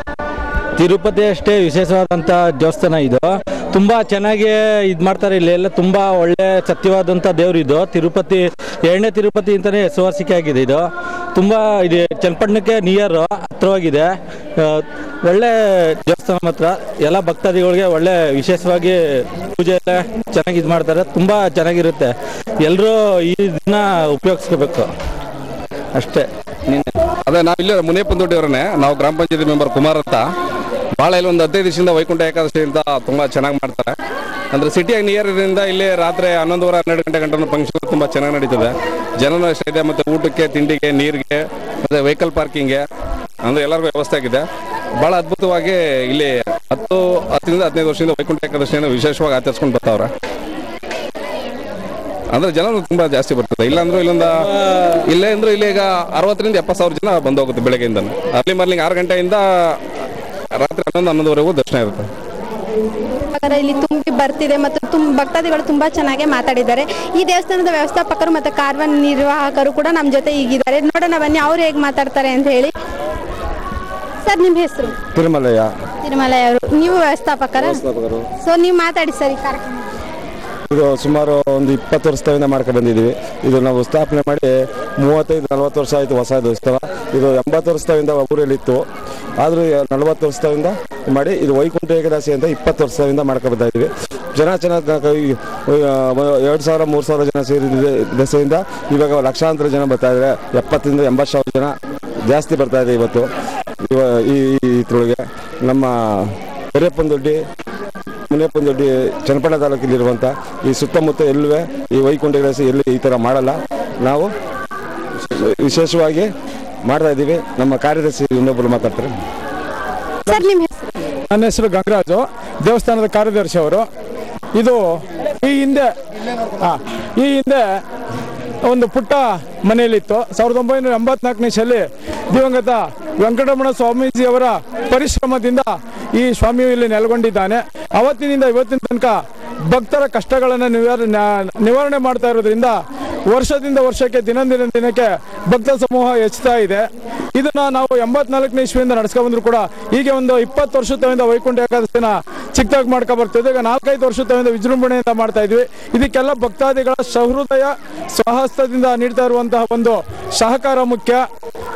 ತಿರುಪತಿ ಅಷ್ಟೇ ವಿಶೇಷವಾದಂಥ ದೇವಸ್ಥಾನ ಇದು ತುಂಬ ಚೆನ್ನಾಗಿ ಇದು ಮಾಡ್ತಾರೆ ಇಲ್ಲಿ ಎಲ್ಲ ತುಂಬ ಒಳ್ಳೆ ಸತ್ಯವಾದಂಥ ದೇವ್ರು ಇದು ತಿರುಪತಿ ಎರಡನೇ ತಿರುಪತಿ ಅಂತಲೇ ಹೆಸರುವಾಸಿಕೆ ಆಗಿದೆ ಇದು ತುಂಬ ಇದು ಚನ್ನಪಟ್ಟಣಕ್ಕೆ ನಿಯರ್ ಹತ್ರವಾಗಿದೆ ಆ, ಒಳ್ಳೆ ದೇವಸ್ಥಾನ ಮಾತ್ರ ಎಲ್ಲ ಭಕ್ತಾದಿಗಳಿಗೆ ಒಳ್ಳೆ ವಿಶೇಷವಾಗಿ ಪೂಜೆ ಎಲ್ಲ ಚೆನ್ನಾಗಿ ಇದು ಮಾಡ್ತಾರೆ ತುಂಬ ಚೆನ್ನಾಗಿರುತ್ತೆ ಎಲ್ಲರೂ ಈ ದಿನ ಉಪಯೋಗಿಸ್ಕೋಬೇಕು ಅಷ್ಟೇ ಅದೇ ನಾವು ಇಲ್ಲೇ ಮುನಿಯಪ್ಪನ ದೊಡ್ಡಿಯವರನ್ನೇ ನಾವು ಗ್ರಾಮ ಪಂಚಾಯತಿ ಮೆಂಬರ್ ಕುಮಾರ್ ಅಂತ ಭಾಳ ಇಲ್ಲಿ ಒಂದು ಹದಿನೈದು ದಿವಸದಿಂದ ವೈಕುಂಠ ಏಕಾದಶಿ ಅಂತ ತುಂಬ ಚೆನ್ನಾಗಿ ಮಾಡ್ತಾರೆ ಅಂದರೆ ಸಿಟಿಯಾಗಿ ನಿಯರ್ ಇರೋದ್ರಿಂದ ಇಲ್ಲಿ ರಾತ್ರಿ ಹನ್ನೊಂದುವರೆ ಹನ್ನೆರಡು ಗಂಟೆ ಗಂಟೆ ಫಂಕ್ಷನ್ ತುಂಬ ಚೆನ್ನಾಗಿ ನಡೀತದೆ ಜನನೂ ಅಷ್ಟೇ ಇದೆ ಮತ್ತು ಊಟಕ್ಕೆ ತಿಂಡಿಗೆ ನೀರಿಗೆ ಮತ್ತು ವೆಹಿಕಲ್ ಪಾರ್ಕಿಂಗ್ಗೆ ಅಂದರೆ ಎಲ್ಲರಿಗೂ ವ್ಯವಸ್ಥೆ ಆಗಿದೆ ಭಾಳ ಅದ್ಭುತವಾಗಿ ಇಲ್ಲಿ ಹತ್ತು ಹತ್ತರಿಂದ ಹದಿನೈದು ವರ್ಷದಿಂದ ವೈಕುಂಠ ಏಕಾದಶಿಯನ್ನು ವಿಶೇಷವಾಗಿ ಆಚರಿಸ್ಕೊಂಡು ಬರ್ತಾವ್ರೆ ಅಂದ್ರೆ ಜನರು ತುಂಬಾ ಜಾಸ್ತಿ ಬರ್ತದೆ ಇಲ್ಲಾಂದ್ರೂ ಇಲ್ಲೊಂದ ಇಲ್ಲೇ ಅಂದ್ರೆ ಇಲ್ಲಿ ಈಗ ಅರವತ್ತರಿಂದ ಎಪ್ಪತ್ತು ಸಾವಿರ ಜನ ಬಂದು ಹೋಗುತ್ತೆ ಬೆಳಗ್ಗೆಯಿಂದ ಅರ್ಲಿ ಮಾರ್ನಿಂಗ್ ಆರು ಗಂಟೆಯಿಂದ ರಾತ್ರಿ ಹನ್ನೊಂದು ಹನ್ನೊಂದುವರೆಗೂ ದರ್ಶನ ಇರುತ್ತೆ ಪ್ರಕಾರ ಇಲ್ಲಿ ತುಂಬಿ ಬರ್ತಿದೆ ಮತ್ತು ತುಂಬ ಭಕ್ತಾದಿಗಳು ತುಂಬಾ ಚೆನ್ನಾಗಿ ಮಾತಾಡಿದ್ದಾರೆ ಈ ದೇವಸ್ಥಾನದ ವ್ಯವಸ್ಥಾಪಕರು ಮತ್ತು ಕಾರ್ಯನಿರ್ವಾಹಕರು ಕೂಡ ನಮ್ಮ ಜೊತೆ ಈಗಿದ್ದಾರೆ ನೋಡೋಣ ಬನ್ನಿ ಅವ್ರು ಹೇಗೆ ಮಾತಾಡ್ತಾರೆ ಅಂತ ಹೇಳಿ ಸರ್ ನಿಮ್ಮ ಹೆಸರು ತಿರುಮಲಯ್ಯ ತಿರುಮಲ ಅವರು ನೀವು ವ್ಯವಸ್ಥಾಪಕರ ಸೊ ನೀವು ಮಾತಾಡಿ ಸರ್ ಈ ಕಾರ್ಯಕ್ರಮ ಇದು ಸುಮಾರು ಒಂದು ಇಪ್ಪತ್ತು ವರ್ಷದಿಂದ ಮಾಡ್ಕೊಂಡು ಬಂದಿದ್ದೀವಿ ಇದು ನಾವು ಸ್ಥಾಪನೆ ಮಾಡಿ ಮೂವತ್ತೈದು ನಲವತ್ತು ವರ್ಷ ಆಯಿತು ಹೊಸ ದೇವಸ್ಥಾನ ಇದು ಎಂಬತ್ತು ವರ್ಷದಿಂದ ಊರಲ್ಲಿತ್ತು ಆದರೂ ನಲವತ್ತು ವರ್ಷದಿಂದ ಮಾಡಿ ಇದು ವೈಕುಂಠ ಏಕದಾಸಿ ಅಂತ ಇಪ್ಪತ್ತು ವರ್ಷದಿಂದ ಮಾಡ್ಕೊಂಡು ಬರ್ತಾ ಇದ್ದೀವಿ ಜನ ಚೆನ್ನಾಗಿ ಎರಡು ಸಾವಿರ ಮೂರು ಸಾವಿರ ಜನ ಸೇರಿದ ದಸೆಯಿಂದ ಇವಾಗ ಲಕ್ಷಾಂತರ ಜನ ಬರ್ತಾ ಇದ್ದಾರೆ ಎಪ್ಪತ್ತರಿಂದ ಎಂಬತ್ತು ಸಾವಿರ ಜನ ಜಾಸ್ತಿ ಬರ್ತಾ ಇದೆ ಇವತ್ತು ಇವ ಈ ಈ ಇದ್ರೊಳಗೆ ನಮ್ಮ ಕರಿಯಪ್ಪನ ದೊಡ್ಡಿ ಮುನಿಯಪ್ಪನ ದೊಡ್ಡಿ ಚನ್ನಪಟ್ಟಣ ತಾಲೂಕಿಲಿರುವಂಥ ಈ ಸುತ್ತಮುತ್ತ ಎಲ್ಲೂ ಈ ವೈಕುಂಠ ಏಕಾದಶಿ ಎಲ್ಲಿ ಈ ಥರ ಮಾಡಲ್ಲ ನಾವು ವಿಶೇಷವಾಗಿ ಮಾಡ್ತಾ ಇದ್ದೀವಿ ನಮ್ಮ ಕಾರ್ಯದರ್ಶಿ ಇನ್ನೊಬ್ಬರು ಮಾತಾಡ್ತಾರೆ ಸರ್ ನಿಮ್ಮ ಹೆಸರು ನನ್ನ ಹೆಸರು ಗಂಗರಾಜು ದೇವಸ್ಥಾನದ ಕಾರ್ಯದರ್ಶಿ ಅವರು ಇದು ಈ ಹಿಂದೆ ಆ, ಈ ಹಿಂದೆ ಒಂದು ಪುಟ್ಟ ಮನೆಯಲ್ಲಿತ್ತು ಸಾವಿರದ ಒಂಬೈನೂರ ಎಂಬತ್ನಾಲ್ಕನೇ ಇಸಲಿ ದಿವಂಗತ ವೆಂಕಟರಮಣ ಸ್ವಾಮೀಜಿಯವರ ಪರಿಶ್ರಮದಿಂದ ಈ ಸ್ವಾಮಿಯು ಇಲ್ಲಿ ನೆಲೆಗೊಂಡಿದ್ದಾನೆ ಅವತ್ತಿನಿಂದ ಇವತ್ತಿನ ತನಕ ಭಕ್ತರ ಕಷ್ಟಗಳನ್ನು ನಿವಾರ ನಿವಾರಣೆ ಮಾಡ್ತಾ ಇರೋದ್ರಿಂದ ವರ್ಷದಿಂದ ವರ್ಷಕ್ಕೆ ದಿನದಿಂದ ದಿನಕ್ಕೆ ಭಕ್ತ ಸಮೂಹ ಹೆಚ್ಚುತ್ತಾ ಇದೆ ಇದನ್ನ ನಾವು ಎಂಬತ್ನಾಲ್ಕನೇ ಇಸ್ವಿಯಿಂದ ನಡ್ಸ್ಕೊಂಡ್ ಬಂದ್ರು ಕೂಡ ಹೀಗೆ ಒಂದು ಇಪ್ಪತ್ತು ವರ್ಷದಿಂದ ವೈಕುಂಠ ಏಕಾದಶಿನ ಚಿಕ್ಕದಾಗಿ ಮಾಡ್ಕೊ ಬರ್ತಿದ್ದೆ ಈಗ ನಾಲ್ಕೈದು ವರ್ಷದಿಂದ ವಿಜೃಂಭಣೆಯಿಂದ ಮಾಡ್ತಾ ಇದ್ವಿ ಇದಕ್ಕೆಲ್ಲ ಭಕ್ತಾದಿಗಳ ಸಹೃದಯ ಸ್ವಹಸ್ತದಿಂದ ನೀಡ್ತಾ ಇರುವಂತಹ ಒಂದು ಸಹಕಾರ ಮುಖ್ಯ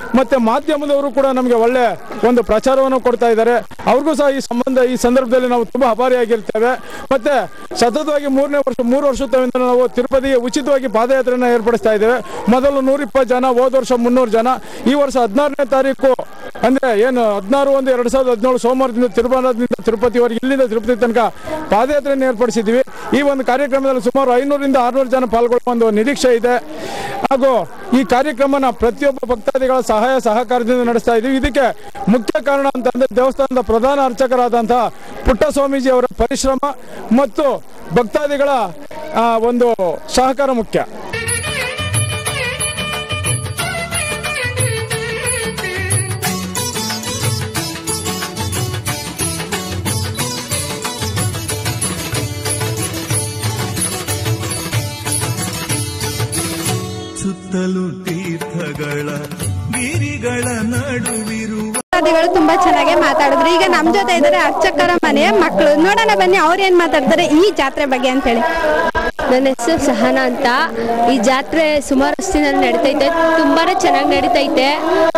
ಮತ್ತೆ ಮಾಧ್ಯಮದವರು ಕೂಡ ನಮಗೆ ಒಳ್ಳೆ ಒಂದು ಪ್ರಚಾರವನ್ನು ಕೊಡ್ತಾ ಇದ್ದಾರೆ ಅವ್ರಿಗೂ ಸಹ ಈ ಸಂಬಂಧ ಈ ಸಂದರ್ಭದಲ್ಲಿ ನಾವು ತುಂಬಾ ಆಭಾರಿಯಾಗಿರ್ತೇವೆ ಮತ್ತೆ ಸತತವಾಗಿ ಮೂರನೇ ವರ್ಷ ಮೂರು ವರ್ಷದಿಂದ ನಾವು ತಿರುಪತಿಗೆ ಉಚಿತವಾಗಿ ಪಾದಯಾತ್ರೆಯನ್ನು ಏರ್ಪಡಿಸ್ತಾ ಇದ್ದೇವೆ ಮೊದಲು ನೂರಿಪ್ಪತ್ತು ಜನ ಹೋದ ವರ್ಷ ಮುನ್ನೂರು ಜನ ಈ ವರ್ಷ ಹದಿನಾರನೇ ತಾರೀಕು ಅಂದ್ರೆ ಏನು ಹದಿನಾರು ಒಂದು ಎರಡ್ ಸಾವಿರದ ಹದಿನೇಳು ಸೋಮವಾರದಿಂದ ತಿರುಪತಿಯಿಂದ ತಿರುಪತಿವರೆಗೆ ಇಲ್ಲಿಂದ ತಿರುಪತಿ ತನಕ ಪಾದಯಾತ್ರೆಯನ್ನು ಏರ್ಪಡಿಸಿದ್ವಿ ಈ ಒಂದು ಕಾರ್ಯಕ್ರಮದಲ್ಲಿ ಸುಮಾರು ಐನೂರಿಂದ ಆರುನೂರು ಜನ ಪಾಲ್ಗೊಳ್ಳುವ ಒಂದು ನಿರೀಕ್ಷೆ ಇದೆ ಹಾಗೂ ಈ ಕಾರ್ಯಕ್ರಮನ ಪ್ರತಿಯೊಬ್ಬ ಭಕ್ತಾದಿಗಳ ಸಹಾಯ ಸಹಕಾರದಿಂದ ನಡೆಸ್ತಾ ಇದ್ದೀವಿ ಇದಕ್ಕೆ ಮುಖ್ಯ ಕಾರಣ ಅಂತಂದ್ರೆ ದೇವಸ್ಥಾನದ ಪ್ರಧಾನ ಅರ್ಚಕರಾದಂತಹ ಪುಟ್ಟ ಸ್ವಾಮೀಜಿ ಅವರ ಪರಿಶ್ರಮ ಮತ್ತು ಭಕ್ತಾದಿಗಳ ಆ, ಒಂದು ಸಹಕಾರ ಮುಖ್ಯ ಸುತ್ತಲೂ ತೀರ್ಥಗಳ ಗಿರಿಗಳ ನಡುವಿರುವ ಭಕ್ತಾದಿಗಳು ತುಂಬಾ ಚೆನ್ನಾಗಿ ಮಾತಾಡಿದ್ರು ಈಗ ನಮ್ ಜೊತೆ ಇದ್ದಾರೆ ಅರ್ಚಕರ ಮನೆಯ ಮಕ್ಕಳು ನೋಡೋಣ ಬನ್ನಿ ಅವ್ರು ಏನ್ ಮಾತಾಡ್ತಾರೆ ಈ ಜಾತ್ರೆ ಬಗ್ಗೆ ಅಂತ ಹೇಳಿ ನನ್ನ ಹೆಸರು ಸಹನಾ ಅಂತ ಈ ಜಾತ್ರೆ ಸುಮಾರು ವರ್ಷದಿಂದ ನಡೀತೈತೆ ತುಂಬಾನೇ ಚೆನ್ನಾಗಿ ನಡೀತೈತೆ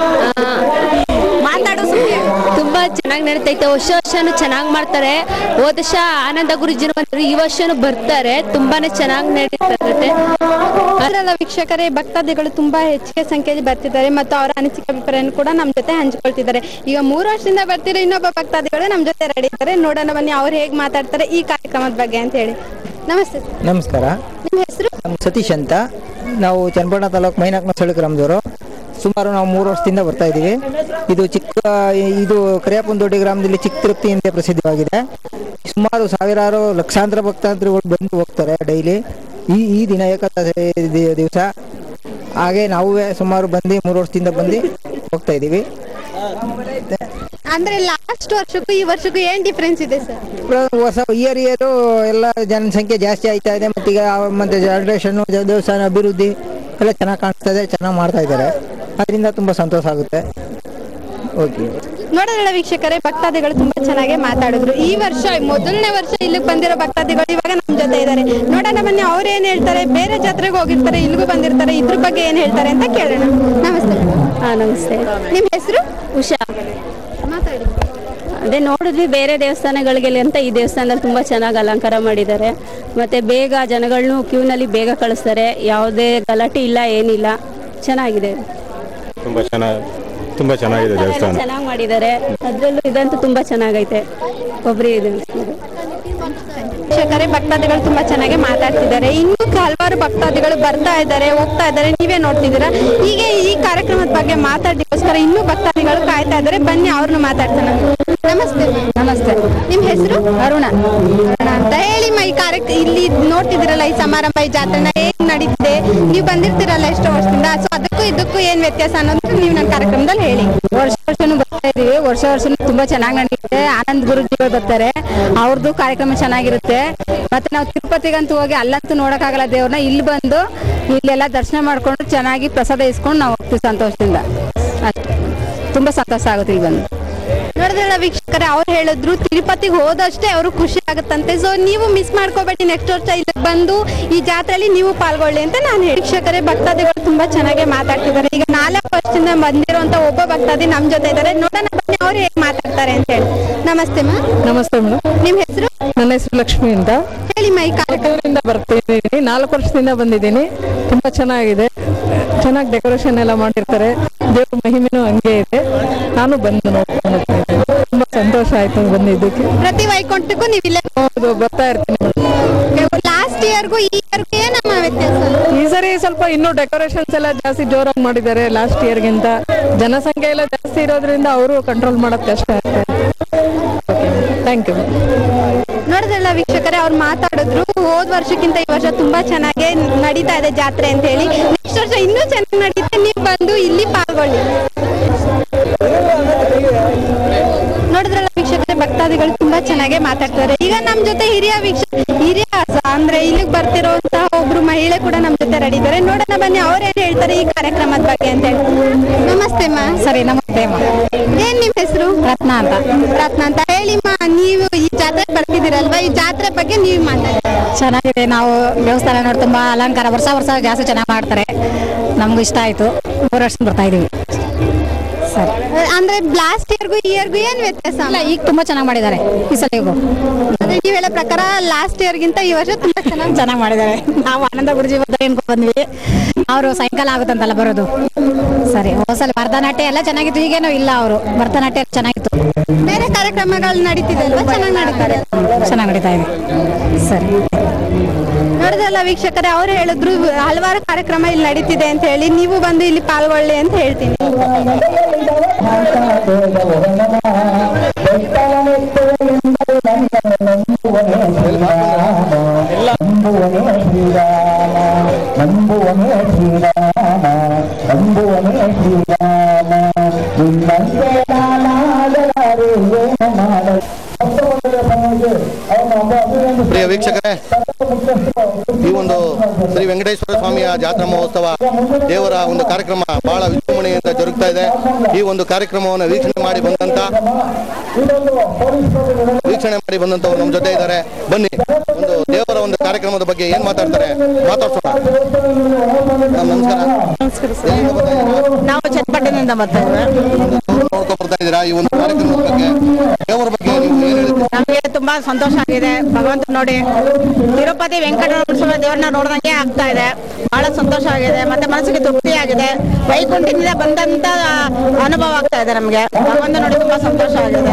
ಮಾತಾಡೋ ತುಂಬಾ ಚೆನ್ನಾಗಿ ನಡೀತೈತೆ ವರ್ಷ ವರ್ಷನೂ ಚೆನ್ನಾಗಿ ಮಾಡ್ತಾರೆ ಹೋದ ವರ್ಷ ಆನಂದ ಗುರುಜಿನ ಬಂದ್ರು ಈ ವರ್ಷನೂ ಬರ್ತಾರೆ ತುಂಬಾನೇ ಚೆನ್ನಾಗಿ ನಡೀತದೆ ಅದರಲ್ಲ ವೀಕ್ಷಕರೇ ಭಕ್ತಾದಿಗಳು ತುಂಬಾ ಹೆಚ್ಚಿಗೆ ಸಂಖ್ಯೆಯಲ್ಲಿ ಬರ್ತಿದ್ದಾರೆ ಮತ್ತು ಅವರ ಅನಿಸಿಕೆ ಅಭಿಪ್ರಾಯ ಕೂಡ ನಮ್ ಜೊತೆ ಹಂಚ್ಕೊಳ್ತಿದ್ದಾರೆ ಈಗ ಮೂರು ವರ್ಷದಿಂದ ಬರ್ತಿರೋ ಇನ್ನೊಬ್ಬ ಭಕ್ತಾದಿಗಳು ನಮ್ ಜೊತೆ ರೆಡಿ ಇದ್ದಾರೆ ನೋಡೋಣ ಬನ್ನಿ ಅವ್ರು ಹೇಗ್ ಮಾತಾಡ್ತಾರೆ ಈ ಕಾರ್ಯಕ್ರಮದ ಬಗ್ಗೆ ಅಂತ ಹೇಳಿ ನಮಸ್ತೆ ನಮಸ್ಕಾರ ನಿಮ್ಮ ಹೆಸರು ನಮ್ಮ ಸತೀಶ್ ಅಂತ ನಾವು ಚನ್ನಪಟ್ಟಣ ತಾಲೂಕು ಮೈನಾಕ್ನಸಳ್ಳಿ ಗ್ರಾಮದವರು ಸುಮಾರು ನಾವು ಮೂರು ವರ್ಷದಿಂದ ಬರ್ತಾ ಇದ್ದೀವಿ ಇದು ಚಿಕ್ಕ ಇದು ಕರಿಯಪ್ಪನ ದೊಡ್ಡ ಗ್ರಾಮದಲ್ಲಿ ಚಿಕ್ಕ ತಿರುಪತಿ ಎಂದೇ ಪ್ರಸಿದ್ಧವಾಗಿದೆ ಸುಮಾರು ಸಾವಿರಾರು ಲಕ್ಷಾಂತರ ಭಕ್ತಾದಿಗಳು ಬಂದು ಹೋಗ್ತಾರೆ ಡೈಲಿ ಈ ಈ ದಿನ ಏಕಾದಶಿ ದಿ- ದಿವಸ ಹಾಗೆ ನಾವು ಸುಮಾರು ಬಂದು ಮೂರು ವರ್ಷದಿಂದ ಬಂದು ಹೋಗ್ತಾ ಇದ್ದೀವಿ ಅಂದ್ರೆ ಲಾಸ್ಟ್ ವರ್ಷಕ್ಕೂ ಈ ವರ್ಷಕ್ಕೂ ಏನ್ ಡಿಫ್ರೆನ್ಸ್ ಇದೆ ಸರ್ ಹೊಸ ಇಯರ್ ಇಯರು ಎಲ್ಲ ಜನಸಂಖ್ಯೆ ಜಾಸ್ತಿ ಆಯ್ತಾ ಇದೆ ಮತ್ತೀಗ ಮತ್ತೆ ಜನರೇಷನ್ ದೇವಸ್ಥಾನ ಅಭಿವೃದ್ಧಿ ಎಲ್ಲ ಚೆನ್ನಾಗಿ ಕಾಣಿಸ್ತಾ ಇದೆ ಚೆನ್ನಾಗಿ ಮಾಡ್ತಾ ಇದ್ದಾರೆ ಅದರಿಂದ ತುಂಬಾ ಸಂತೋಷ ಆಗುತ್ತೆ ಓಕೆ ನೋಡೋಣ ವೀಕ್ಷಕರೇ ಭಕ್ತಾದಿಗಳು ತುಂಬಾ ಚೆನ್ನಾಗಿ ಮಾತಾಡಿದ್ರು ಈ ವರ್ಷ ಮೊದಲನೇ ವರ್ಷ ಇಲ್ಲಿಗೆ ಬಂದಿರೋ ಭಕ್ತಾದಿಗಳು ಇವಾಗ ನಮ್ ಜೊತೆ ಇದ್ದಾರೆ ನೋಡೋಣ ಬನ್ನಿ ಅವ್ರು ಏನ್ ಹೇಳ್ತಾರೆ ಬೇರೆ ಜಾತ್ರೆಗೆ ಹೋಗಿರ್ತಾರೆ ಇಲ್ಲಿಗೂ ಬಂದಿರ್ತಾರೆ ಇದ್ರ ಬಗ್ಗೆ ಏನ್ ಹೇಳ್ತಾರೆ ಅಂತ ಕೇಳೋಣ ನಮಸ್ತೆ ಹಾ ನಮಸ್ತೆ ನಿಮ್ ಹೆಸರು ಉಷಾ ಮಾತಾಡಿ ಅದೇ ನೋಡಿದ್ವಿ ಬೇರೆ ದೇವಸ್ಥಾನಗಳಿಗೆಲ್ಲ ಅಂತ ಈ ದೇವಸ್ಥಾನದಲ್ಲಿ ತುಂಬ ಚೆನ್ನಾಗಿ ಅಲಂಕಾರ ಮಾಡಿದ್ದಾರೆ ಮತ್ತೆ ಬೇಗ ಜನಗಳನ್ನೂ ಕ್ಯೂನಲ್ಲಿ ಬೇಗ ಕಳಿಸ್ತಾರೆ ಯಾವುದೇ ಗಲಾಟೆ ಇಲ್ಲ ಏನಿಲ್ಲ ಚೆನ್ನಾಗಿದೆ ತುಂಬ ಚೆನ್ನಾಗಿ ತುಂಬ ಚೆನ್ನಾಗಿದೆ ದೇವಸ್ಥಾನ ಚೆನ್ನಾಗಿ ಮಾಡಿದ್ದಾರೆ ಅದರಲ್ಲೂ ಇದಂತೂ ತುಂಬಾ ಚೆನ್ನಾಗೈತೆ ಕೊಬ್ಬರಿ ಇದು ವೀಕ್ಷಕರೇ ಭಕ್ತಾದಿಗಳು ತುಂಬಾ ಚೆನ್ನಾಗಿ ಮಾತಾಡ್ತಿದ್ದಾರೆ ಇನ್ನೂ ಹಲವಾರು ಭಕ್ತಾದಿಗಳು ಬರ್ತಾ ಇದ್ದಾರೆ ಹೋಗ್ತಾ ಇದ್ದಾರೆ ನೀವೇ ನೋಡ್ತಿದ್ದೀರಾ ಹೀಗೆ ಈ ಕಾರ್ಯಕ್ರಮದ ಬಗ್ಗೆ ಮಾತಾಡಲಿಕ್ಕೋಸ್ಕರ ಇನ್ನೂ ಭಕ್ತಾದಿಗಳು ಕಾಯ್ತಾ ಇದ್ದಾರೆ ಬನ್ನಿ ಅವ್ರನ್ನ ಮಾತಾಡ್ತಾನೆ ನಮಸ್ತೆ ನಮಸ್ತೆ ನಿಮ್ ಹೆಸರು ಅರುಣ ಅರುಣ ಅಂತ ಹೇಳಿ ಮ ಈ ಕಾರ್ಯಕ್ರಮ ಇಲ್ಲಿ ನೋಡ್ತಿದ್ದೀರಲ್ಲ ಈ ಸಮಾರಂಭ ಈ ಜಾತ್ರೆನ ಹೇಗ್ ನಡೀತಿದೆ ನೀವು ಬಂದಿರ್ತೀರಲ್ಲ ಎಷ್ಟೋ ವರ್ಷದಿಂದ ಸೊ ಅದಕ್ಕೂ ಇದಕ್ಕೂ ಏನ್ ವ್ಯತ್ಯಾಸ ಅನ್ನೋದು ನೀವು ನನ್ನ ಕಾರ್ಯಕ್ರಮದಲ್ಲಿ ಹೇಳಿ ವರ್ಷ ವರ್ಷನೂ ಬರ್ತಾ ಇದೀವಿ ವರ್ಷ ವರ್ಷನೂ ತುಂಬಾ ಚೆನ್ನಾಗಿ ನಡೆಯುತ್ತೆ ಆನಂದ್ ಗುರುಜಿಗಳು ಬರ್ತಾರೆ ಅವ್ರದ್ದು ಕಾರ್ಯಕ್ರಮ ಚೆನ್ನಾಗಿರುತ್ತೆ ಮತ್ತೆ ನಾವು ತಿರುಪತಿಗಂತೂ ಹೋಗಿ ಅಲ್ಲಂತೂ ನೋಡಕ್ಕಾಗಲ್ಲ ದೇವ್ರನ್ನ ಇಲ್ಲಿ ಬಂದು ಇಲ್ಲೆಲ್ಲ ದರ್ಶನ ಮಾಡ್ಕೊಂಡು ಚೆನ್ನಾಗಿ ಪ್ರಸಾದ ಇಸ್ಕೊಂಡು ನಾವು ಹೋಗ್ತೀವಿ ಸಂತೋಷದಿಂದ ಅಷ್ಟೇ ತುಂಬಾ ಸಂತೋಷ ಆಗುತ್ತೆ ಇಲ್ಲಿ ಬಂದು ನೋಡಿದ್ರಲ್ಲ ವೀಕ್ಷಕರೇ ಅವ್ರು ಹೇಳಿದ್ರು ತಿರುಪತಿಗೆ ಹೋದಷ್ಟೇ ಅವರು ಖುಷಿ ಆಗುತ್ತಂತೆ ಸೊ ನೀವು ಮಿಸ್ ಮಾಡ್ಕೋಬೇಡಿ ನೆಕ್ಸ್ಟ್ ವರ್ಷ ಇಲ್ಲಿ ಬಂದು ಈ ಜಾತ್ರೆಯಲ್ಲಿ ನೀವು ಪಾಲ್ಗೊಳ್ಳಿ ಅಂತ ನಾನು ಹೇಳಿ ವೀಕ್ಷಕರೇ ಭಕ್ತಾದಿಗಳು ತುಂಬಾ ಚೆನ್ನಾಗಿ ಮಾತಾಡ್ತಿದ್ದಾರೆ ಈಗ ನಾಲ್ಕು ವರ್ಷದಿಂದ ಬಂದಿರುವಂತ ಒಬ್ಬ ಭಕ್ತಾದಿ ನಮ್ ಜೊತೆ ಇದ್ದಾರೆ ನೋಡೋಣ ಬನ್ನಿ ಅವ್ರು ಹೇಗೆ ಮಾತಾಡ್ತಾರೆ ಅಂತ ಹೇಳಿ ನಮಸ್ತೆ ಮಾ ನಮಸ್ತೆ ಮೇಡಮ್ ನಿಮ್ ಹೆಸರು ನನ್ನ ಹೆಸರು ಲಕ್ಷ್ಮಿ ಅಂತ ಹೇಳಿ ಮೈ ಕಾರ್ಯಕ್ರಮದಿಂದ ಬರ್ತಿದ್ದೀನಿ ನಾಲ್ಕು ವರ್ಷದಿಂದ ಬಂದಿದ್ದೀನಿ ತುಂಬಾ ಚೆನ್ನಾಗಿದೆ ಚೆನ್ನಾಗಿ ಡೆಕೋರೇಷನ್ ಎಲ್ಲ ಮಾಡಿರ್ತಾರೆ ದೇವ್ರ ಮಹಿಮೆನೂ ಹಂಗೆ ಇದೆ ನಾನು ಬಂದು ನೋಡ್ಕೊಂಡು ಹೋಗ್ತಾ ಇದ್ದೀನಿ. ತುಂಬಾ ಸಂತೋಷ ಆಯ್ತು ಬಂದಿದ್ದಕ್ಕೆ ಪ್ರತಿ ವೈಕುಂಠಕ್ಕೂ ನೀವು ಇಲ್ಲೇ ಹೌದು ಬರ್ತಾ ಇರ್ತೀನಿ ಲಾಸ್ಟ್ ಇಯರ್ಗೂ ಈ ಇಯರ್ಗೂ ಏನಮ್ಮ ವ್ಯತ್ಯಾಸ ಈ ಸರಿ ಸ್ವಲ್ಪ ಇನ್ನೂ ಡೆಕೋರೇಷನ್ಸ್ ಎಲ್ಲ ಜಾಸ್ತಿ ಜೋರಾಗಿ ಮಾಡಿದ್ದಾರೆ ಲಾಸ್ಟ್ ಇಯರ್ಗಿಂತ ಜನಸಂಖ್ಯೆ ಎಲ್ಲ ಜಾಸ್ತಿ ಇರೋದ್ರಿಂದ ಅವರು ಕಂಟ್ರೋಲ್ ಮಾಡೋದು ಕಷ್ಟ ಆಗ್ತದೆ ಥ್ಯಾಂಕ್ ಯು ನೋಡಿದ್ರಲ್ಲ ವೀಕ್ಷಕರೇ ಅವ್ರು ಮಾತಾಡಿದ್ರು ಹೋದ್ ವರ್ಷಕ್ಕಿಂತ ಈ ವರ್ಷ ತುಂಬಾ ಚೆನ್ನಾಗಿ ನಡೀತಾ ಇದೆ ಜಾತ್ರೆ ಅಂತ ಹೇಳಿ ನೆಕ್ಸ್ಟ್ ವರ್ಷ ಇನ್ನೂ ಚೆನ್ನಾಗಿ ನಡೀತೆ ನೀವು ಬಂದು ಇಲ್ಲಿ ಪಾಲ್ಗೊಳ್ಳಿ ನೋಡಿದ್ರಲ್ಲ ವೀಕ್ಷಕರೇ ಭಕ್ತಾದಿಗಳು ತುಂಬಾ ಚೆನ್ನಾಗಿ ಮಾತಾಡ್ತಾರೆ ಈಗ ನಮ್ ಜೊತೆ ಹಿರಿಯ ವೀಕ್ಷ ಹಿರಿಯ ಸ- ಅಂದ್ರೆ ಇಲ್ಲಿಗೆ ಬರ್ತಿರೋಂತಹ ಒಬ್ರು ಮಹಿಳೆ ಕೂಡ ನಮ್ ಜೊತೆ ರೆಡಿ ಇದ್ದಾರೆ ನೋಡೋಣ ಬನ್ನಿ ಅವ್ರೇನ್ ಹೇಳ್ತಾರೆ ಈ ಕಾರ್ಯಕ್ರಮದ ಬಗ್ಗೆ ಅಂತ ಹೇಳಿ ನಮಸ್ತೆ ಮಾ ಸರಿ ನಮಸ್ತೆ ಅಮ್ಮ ಏನ್ ನಿಮ್ ಹೆಸರು ರತ್ನ ಅಂತ ರತ್ನ ಅಂತ ಹೇಳಿಮ್ಮ ನೀವು ಈ ಜಾತ್ರೆ ಬರ್ತಿದ್ದೀರಲ್ವಾ ಈ ಜಾತ್ರೆ ಬಗ್ಗೆ ನೀವು ಮಾತಾಡಿ ಚೆನ್ನಾಗಿದೆ ನಾವು ದೇವಸ್ಥಾನ ನೋಡಿ ತುಂಬಾ ಅಲಂಕಾರ ವರ್ಷ ವರ್ಷ ಜಾಸ್ತಿ ಚೆನ್ನಾಗಿ ಮಾಡ್ತಾರೆ ನಮ್ಗೂ ಇಷ್ಟ ಆಯ್ತು ಮೂರು ವರ್ಷ ಬರ್ತಾ ಇದೀವಿ ಅಂದ್ರೆ ಲಾಸ್ಟ್ ಇಯರ್ಗೂ ಈ ಇಯರ್ಗೂ ಏನ್ ವ್ಯತ್ಯಾಸ ಇಲ್ಲ ಈಗ ತುಂಬಾ ಚೆನ್ನಾಗಿ ಮಾಡಿದ್ದಾರೆ ಈ ಸಲ ಈಗ ಅಂದ್ರೆ ನೀವ್ ಹೇಳೋ ಪ್ರಕಾರ ಲಾಸ್ಟ್ ಇಯರ್ಗಿಂತ ಈ ವರ್ಷ ತುಂಬಾ ಚೆನ್ನಾಗಿ ಚೆನ್ನಾಗಿ ಮಾಡಿದ್ದಾರೆ ನಾವು ಆನಂದ ಗುರುಜಿ ಬರ್ತಾರೆ ಅನ್ಕೊಂಡ್ ಬಂದ್ವಿ ಅವರು ಸಾಯಂಕಾಲ ಆಗುತ್ತಂತಲ್ಲ ಬರೋದು ಸರಿ ಹೋಸಲ ಭರತನಾಟ್ಯ ಎಲ್ಲ ಚೆನ್ನಾಗಿತ್ತು ಈಗೇನೋ ಇಲ್ಲ ಅವರು ಭರತನಾಟ್ಯ ಚೆನ್ನಾಗಿತ್ತು ಬೇರೆ ಕಾರ್ಯಕ್ರಮಗಳು ನಡೀತಿದೆ ಅಲ್ವಾ ಚೆನ್ನಾಗಿ ನಡೀತಿದೆ ಚೆನ್ನಾಗಿ ನಡೀತಾ ಇದೆ ಸರಿ ನೋಡಿದ್ರಲ್ಲ ವೀಕ್ಷಕರೇ ಅವ್ರು ಹೇಳಿದ್ರು ಹಲವಾರು ಕಾರ್ಯಕ್ರಮ ಇಲ್ಲಿ ನಡೀತಿದೆ ಅಂತ ಹೇಳಿ ನೀವು ಬಂದು ಇಲ್ಲಿ ಪಾಲ್ಗೊಳ್ಳಿ ಅಂತ ಹೇಳ್ತೀನಿ ಪ್ರಿಯ ವೀಕ್ಷಕರೇ ಈ ಒಂದು ಶ್ರೀ ವೆಂಕಟೇಶ್ವರ ಸ್ವಾಮಿಯ ಜಾತ್ರಾ ಮಹೋತ್ಸವ ದೇವರ ಒಂದು ಕಾರ್ಯಕ್ರಮ ಬಹಳ ವಿಜೃಂಭಣೆಯಿಂದ ಜರುಗ್ತಾ ಇದೆ ಈ ಒಂದು ಕಾರ್ಯಕ್ರಮವನ್ನು ವೀಕ್ಷಣೆ ಮಾಡಿ ಬಂದಂತ ವೀಕ್ಷಣೆ ಮಾಡಿ ಬಂದಂತವ್ರು ನಮ್ಮ ಜೊತೆ ಇದ್ದಾರೆ ಬನ್ನಿ ಒಂದು ದೇವರ ಒಂದು ಕಾರ್ಯಕ್ರಮದ ಬಗ್ಗೆ ಏನ್ ಮಾತಾಡ್ತಾರೆ ಮಾತಾಡ್ಸೋಣ ಮೇಡಮ್, ನಮಸ್ಕಾರ ಎಲ್ಲಿಂದ ಬರ್ತಾ ಇದ್ದೀರಾ? ನಾವು ಚನ್ನಪಟ್ಟಣದಿಂದ ಬರ್ತಾ ಇದ್ದೇವೆ ನೋಡ್ಕೊಂಡ್ ಬರ್ತಾ ಇದ್ದೀರಾ ಈ ಒಂದು ಕಾರ್ಯಕ್ರಮದ ಬಗ್ಗೆ ದೇವರ ಬಗ್ಗೆ ನೀವು ಏನ್ ಹೇಳ್ತೀರಾ ನಮಗೆ ತುಂಬಾ ಸಂತೋಷ ಆಗಿದೆ ಭಗವಂತ ನೋಡಿ ತಿರುಪತಿ ವೆಂಕಟರಮಣ ದೇವರನ್ನ ನೋಡ್ದಂಗೆ ಆಗ್ತಾ ಇದೆ ಬಹಳ ಸಂತೋಷ ಆಗಿದೆ ಮತ್ತೆ ಮನಸ್ಸಿಗೆ ತೃಪ್ತಿ ಆಗಿದೆ ವೈಕುಂಠದಿಂದ ಬಂದಂತ ಅನುಭವ ಆಗ್ತಾ ಇದೆ ನಮಗೆ ಭಗವಂತ ನೋಡಿ ತುಂಬಾ ಸಂತೋಷ ಆಗಿದೆ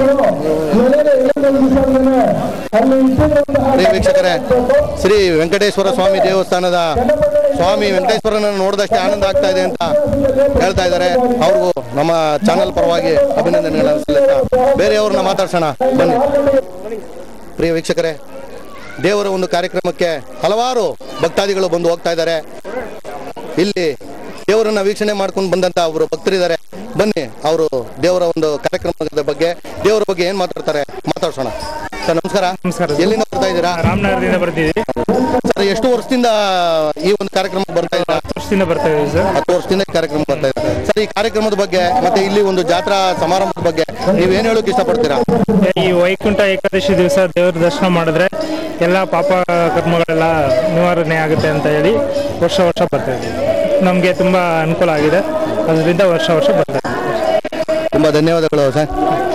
ಪ್ರಿಯ ವೀಕ್ಷಕರೇ ಶ್ರೀ ವೆಂಕಟೇಶ್ವರ ಸ್ವಾಮಿ ದೇವಸ್ಥಾನದ ಸ್ವಾಮಿ ವೆಂಕಟೇಶ್ವರನನ್ನು ನೋಡಿದಷ್ಟೇ ಆನಂದ ಆಗ್ತಾ ಇದೆ ಅಂತ ಹೇಳ್ತಾ ಇದ್ದಾರೆ ಅವ್ರಿಗೂ ನಮ್ಮ ಚಾನಲ್ ಪರವಾಗಿ ಅಭಿನಂದನೆಗಳನ್ನು ಸಲ್ಲಿಸ್ತಾ ಬೇರೆಯವ್ರನ್ನ ಮಾತಾಡ್ಸೋಣ ಬನ್ನಿ ಪ್ರಿಯ ವೀಕ್ಷಕರೇ ದೇವರ ಒಂದು ಕಾರ್ಯಕ್ರಮಕ್ಕೆ ಹಲವಾರು ಭಕ್ತಾದಿಗಳು ಬಂದು ಹೋಗ್ತಾ ಇದ್ದಾರೆ ಇಲ್ಲಿ ದೇವರನ್ನ ವೀಕ್ಷಣೆ ಮಾಡ್ಕೊಂಡು ಬಂದಂತ ಅವರು ಭಕ್ತರಿದ್ದಾರೆ ಬನ್ನಿ ಅವರು ದೇವರ ಒಂದು ಕಾರ್ಯಕ್ರಮದ ಬಗ್ಗೆ ದೇವರ ಬಗ್ಗೆ ಏನ್ ಮಾತಾಡ್ತಾರೆ ಮಾತಾಡ್ಸೋಣ ಸರ್ ನಮಸ್ಕಾರ ನಮಸ್ಕಾರ ಎಲ್ಲಿಂದ ಬರ್ತಾ ಇದ್ದೀರಾ ರಾಮನಗರದಿಂದ ಬರ್ತಿದ್ವಿ ಸರ್ ಎಷ್ಟು ವರ್ಷದಿಂದ ಈ ಒಂದು ಕಾರ್ಯಕ್ರಮಕ್ಕೆ ಬರ್ತಾ ಇದ್ದೀರಾ ವರ್ಷದಿಂದ ಬರ್ತಾ ಇದ್ದೀವಿ ಸರ್ ಹತ್ತು ವರ್ಷದಿಂದ ಈ ಕಾರ್ಯಕ್ರಮ ಬರ್ತಾ ಇದೆ ಸರ್ ಈ ಕಾರ್ಯಕ್ರಮದ ಬಗ್ಗೆ ಮತ್ತೆ ಇಲ್ಲಿ ಒಂದು ಜಾತ್ರಾ ಸಮಾರಂಭದ ಬಗ್ಗೆ ನೀವೇನ್ ಹೇಳೋಕೆ ಇಷ್ಟಪಡ್ತೀರಾ ಈ ವೈಕುಂಠ ಏಕಾದಶಿ ದಿವಸ ದೇವ್ರ ದರ್ಶನ ಮಾಡಿದ್ರೆ ಎಲ್ಲ ಪಾಪ ಕರ್ಮಗಳೆಲ್ಲ ನಿವಾರಣೆ ಆಗುತ್ತೆ ಅಂತ ಹೇಳಿ ವರ್ಷ ವರ್ಷ ಬರ್ತಾ ಇದ್ದೀವಿ ನಮಗೆ ತುಂಬ ಅನುಕೂಲ ಆಗಿದೆ ಅದರಿಂದ ವರ್ಷ ವರ್ಷ ಬರ್ತಾ ಇದ್ದೀವಿ ತುಂಬಾ ಧನ್ಯವಾದಗಳು ಸರ್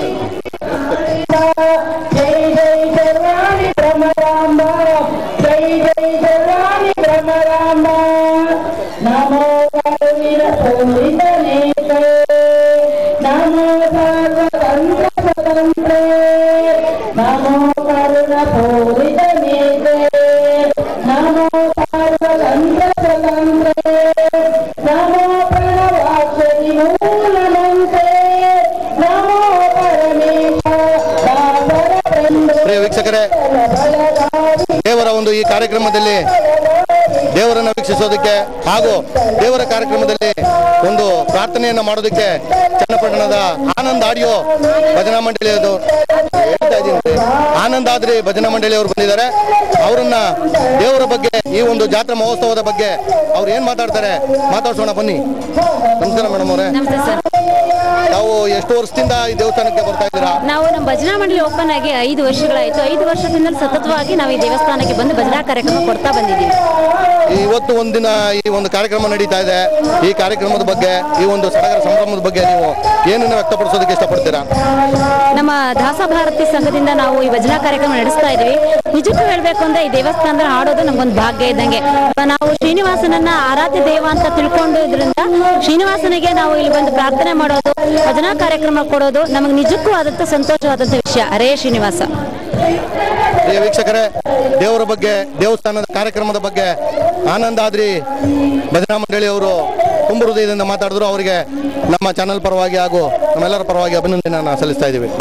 ಪ್ರಿಯ ವೀಕ್ಷಕರೇ ದೇವರ ಒಂದು ಈ ಕಾರ್ಯಕ್ರಮದಲ್ಲಿ ದೇವರನ್ನ ವೀಕ್ಷಿಸೋದಕ್ಕೆ ಹಾಗೂ ದೇವರ ಕಾರ್ಯಕ್ರಮದಲ್ಲಿ ಒಂದು ಪ್ರಾರ್ಥನೆಯನ್ನ ಮಾಡೋದಕ್ಕೆ ಚನ್ನಪಟ್ಟಣದ ಆನಂದ್ ಆಡಿಯೋ ಭಜನಾ ಮಂಡಳಿಯದು ಹೇಳ್ತಾ ಇದ್ದೀನಿ ಆನಂದ್ ಆದ್ರಿ ಭಜನಾ ಮಂಡಳಿಯವರು ಬಂದಿದ್ದಾರೆ ಅವರನ್ನ ದೇವರ ಬಗ್ಗೆ ಈ ಒಂದು ಜಾತ್ರಾ ಮಹೋತ್ಸವದ ಬಗ್ಗೆ ಅವ್ರು ಏನ್ ಮಾತಾಡ್ತಾರೆ ಮಾತಾಡ್ಸೋಣ ಬನ್ನಿ ನಮಸ್ಕಾರ ಮೇಡಮ್ ಅವರೇ ತಾವು ಎಷ್ಟು ವರ್ಷದಿಂದ ಈ ದೇವಸ್ಥಾನಕ್ಕೆ ಬರ್ತಾ ಇದ್ದೀರಾ ನಾವು ನಮ್ಮ ಭಜನಾ ಮಂಡಳಿ ಓಪನ್ ಆಗಿ ಐದು ವರ್ಷಗಳಾಯಿತು ಐದು ವರ್ಷದಿಂದ ಸತತವಾಗಿ ನಾವು ಈ ದೇವಸ್ಥಾನಕ್ಕೆ ಬಂದು ಭಜನಾ ಕಾರ್ಯಕ್ರಮ ಕೊಡ್ತಾ ಬಂದಿದ್ದೀವಿ ಇವತ್ತು ಒಂದಿನ ಈ ಒಂದು ಕಾರ್ಯಕ್ರಮ ನಡೀತಾ ಇದೆ ಈ ಕಾರ್ಯಕ್ರಮದ ಬಗ್ಗೆ ಈ ಒಂದು ಸಡಗರ ಸಂಭ್ರಮದ ಬಗ್ಗೆ ನೀವು ಏನನ್ನ ವ್ಯಕ್ತಪಡಿಸೋದಕ್ಕೆ ಇಷ್ಟಪಡ್ತೀರಾ ನಮ್ಮ ದಾಸಭಾರತಿ ಸಂಘದಿಂದ ನಾವು ಈ ಭಜನಾ ಕಾರ್ಯಕ್ರಮ ನಡೆಸ್ತಾ ಇದ್ದೀವಿ ನಿಜಕ್ಕೂ ಹೇಳಬೇಕು ಅಂದ್ರೆ ಈ ದೇವಸ್ಥಾನದ ಹಾಡೋದು ನಮ್ಗೊಂದು ಭಾಗ್ಯ ಇದ್ದಂಗೆ ನಾವು ಶ್ರೀನಿವಾಸನನ್ನ ಆರಾಧ್ಯ ದೇವ ಅಂತ ತಿಳ್ಕೊಂಡು ಇದರಿಂದ ಶ್ರೀನಿವಾಸನಿಗೆ ನಾವು ಇಲ್ಲಿ ಬಂದು ಪ್ರಾರ್ಥನೆ ಮಾಡೋದು ಭಜನಾ ಕಾರ್ಯಕ್ರಮ ಕೊಡೋದು ನಮಗೆ ನಿಜಕ್ಕೂ ಆದಂತ ಸಂತೋಷವಾದಂತ ವಿಷಯ ಹರೇ ಶ್ರೀನಿವಾಸ ಪ್ರಿಯ ವೀಕ್ಷಕರೇ ದೇವರ ಬಗ್ಗೆ ದೇವಸ್ಥಾನದ ಕಾರ್ಯಕ್ರಮದ ಬಗ್ಗೆ ಆನಂದಾದ್ರಿ ಭಜನಾ ಮಂಡಳಿಯವರು ತುಂಬ ಹೃದಯದಿಂದ ಮಾತಾಡಿದ್ರು ಅವರಿಗೆ ನಮ್ಮ ಚಾನಲ್ ಪರವಾಗಿ ಹಾಗೂ ನಮ್ಮೆಲ್ಲರ ಪರವಾಗಿ ಅಭಿನಂದನೆಯನ್ನು ಸಲ್ಲಿಸ್ತಾ ಇದ್ದೀವಿ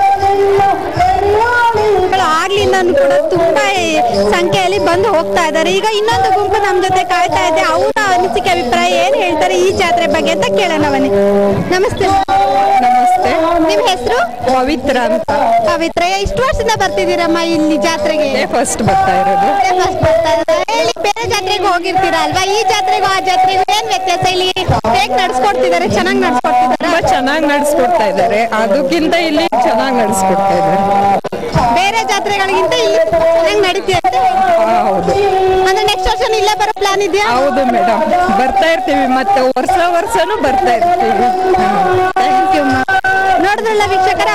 ಆಗ್ಲಿಂದ ಕೂಡ ತುಂಬಾ ಸಂಖ್ಯೆಯಲ್ಲಿ ಬಂದು ಹೋಗ್ತಾ ಇದ್ದಾರೆ ಈಗ ಇನ್ನೊಂದು ಗುಂಪು ನಮ್ ಜೊತೆ ಕಾಯ್ತಾ ಇದೆ ಅವರ ಅನಿಸಿಕೆ ಅಭಿಪ್ರಾಯ ಏನ್ ಹೇಳ್ತಾರೆ ಈ ಜಾತ್ರೆ ಬಗ್ಗೆ ಅಂತ ಕೇಳೋಣ ಬನ್ನಿ ನಮಸ್ತೆ ನಮಸ್ತೆ ನಿಮ್ ಹೆಸರು ಪವಿತ್ರ ಅಂತ ಪವಿತ್ರ ಇಷ್ಟು ವರ್ಷದಿಂದ ಬರ್ತಿದ್ದೀರಮ್ಮ ಇಲ್ಲಿ ಜಾತ್ರೆಗೆ ಫಸ್ಟ್ ಬರ್ತಾ ಇರೋದು ಫಸ್ಟ್ ಬರ್ತಾ ಇರೋದು ಹೇಳಿ ಬೇರೆ ಜಾತ್ರೆಗೆ ಹೋಗಿರ್ತೀರಾ ಅಲ್ವಾ ಈ ಜಾತ್ರೆಗೂ ಆ ಜಾತ್ರೆಗೂ ಏನ್ ವ್ಯತ್ಯಾಸ ಇಲ್ಲಿ ಹೇಗ್ ನಡ್ಸ್ಕೊಡ್ತಿದ್ದಾರೆ ಚೆನ್ನಾಗಿ ನಡ್ಸ್ಕೊಡ್ತಿದ್ದಾರೆ ತುಂಬಾ ಚೆನ್ನಾಗಿ ನಡೆಸ್ಕೊಡ್ತಾ ಇದ್ದಾರೆ ಅದಕ್ಕಿಂತ ಇಲ್ಲಿ ಚೆನ್ನಾಗಿ ನಡೆಸ್ಕೊಡ್ತಾ ಇದ್ದಾರೆ ಬೇರೆ ಜಾತ್ರೆಗಳಿಗಿಂತ ಇಲ್ಲಿ ಚೆನ್ನಾಗಿ ನಡೀತಿದೆ ಅಂತ ಹೌದು ಅಂದ್ರೆ ನೆಕ್ಸ್ಟ್ ವರ್ಷ ಇಲ್ಲೇ ಬರೋ ಪ್ಲಾನ್ ಇದೆಯಾ ಹೌದು ಮೇಡಮ್ ಬರ್ತಾ ಇರ್ತೀವಿ ಮತ್ತೆ ವರ್ಷ ವರ್ಷನೂ ಬರ್ತಾ ಇರ್ತೀವಿ ಥ್ಯಾಂಕ್ ಯು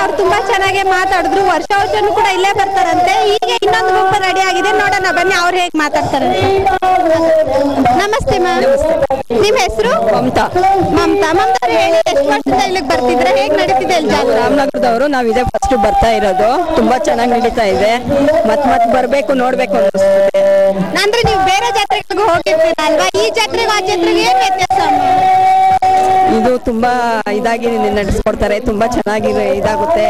ಅವ್ರು ತುಂಬಾ ಚೆನ್ನಾಗಿ ಮಾತಾಡಿದ್ರು ವರ್ಷ ವರ್ಷನೂ ಕೂಡ ಇಲ್ಲೇ ಬರ್ತಾರಂತೆ ಈಗ ಇನ್ನೊಂದು ಗ್ರೂಪ್ ರೆಡಿ ಆಗಿದೆ ನೋಡೋಣ ಬನ್ನಿ ಅವ್ರು ಹೇಗ್ ಮಾತಾಡ್ತಾರೆ ನಮಸ್ತೆ ಮ್ಯಾಮ್ ನಿಮ್ ಹೆಸರು ಮಮತಾ ಮಮತಾ ಮಮತಾ ಅವ್ರು ಹೇಳಿ ಎಷ್ಟು ವರ್ಷದಿಂದ ಇಲ್ಲಿಗೆ ಬರ್ತಿದ್ರೆ ಹೇಗ್ ನಡೀತಿದೆ ಇಲ್ಲಿ ಜಾತ್ರೆ ರಾಮನಗರದವರು ನಾವು ಇದೇ ಫಸ್ಟ್ ಬರ್ತಾ ಇರೋದು ತುಂಬಾ ಚೆನ್ನಾಗಿ ನಡೀತಾ ಇದೆ ಮತ್ ಮತ್ ಬರ್ಬೇಕು ನೋಡ್ಬೇಕು ಅನ್ನಿಸ್ತದೆ ಅಂದ್ರೆ ನೀವು ಬೇರೆ ಜಾತ್ರೆಗಳಿಗೆ ಹೋಗಿರ್ತೀರ ಅಲ್ವಾ ಈ ಜಾತ್ರೆಗೆ ಆ ಜಾತ್ರೆಗೆ ಏನ್ ವ್ಯತ್ಯಾಸ ಇದು ತುಂಬಾ ಇದಾಗಿ ನಡೆಸ್ಕೊಡ್ತಾರೆ ತುಂಬಾ ಚೆನ್ನಾಗಿ ಇದಾಗುತ್ತೆ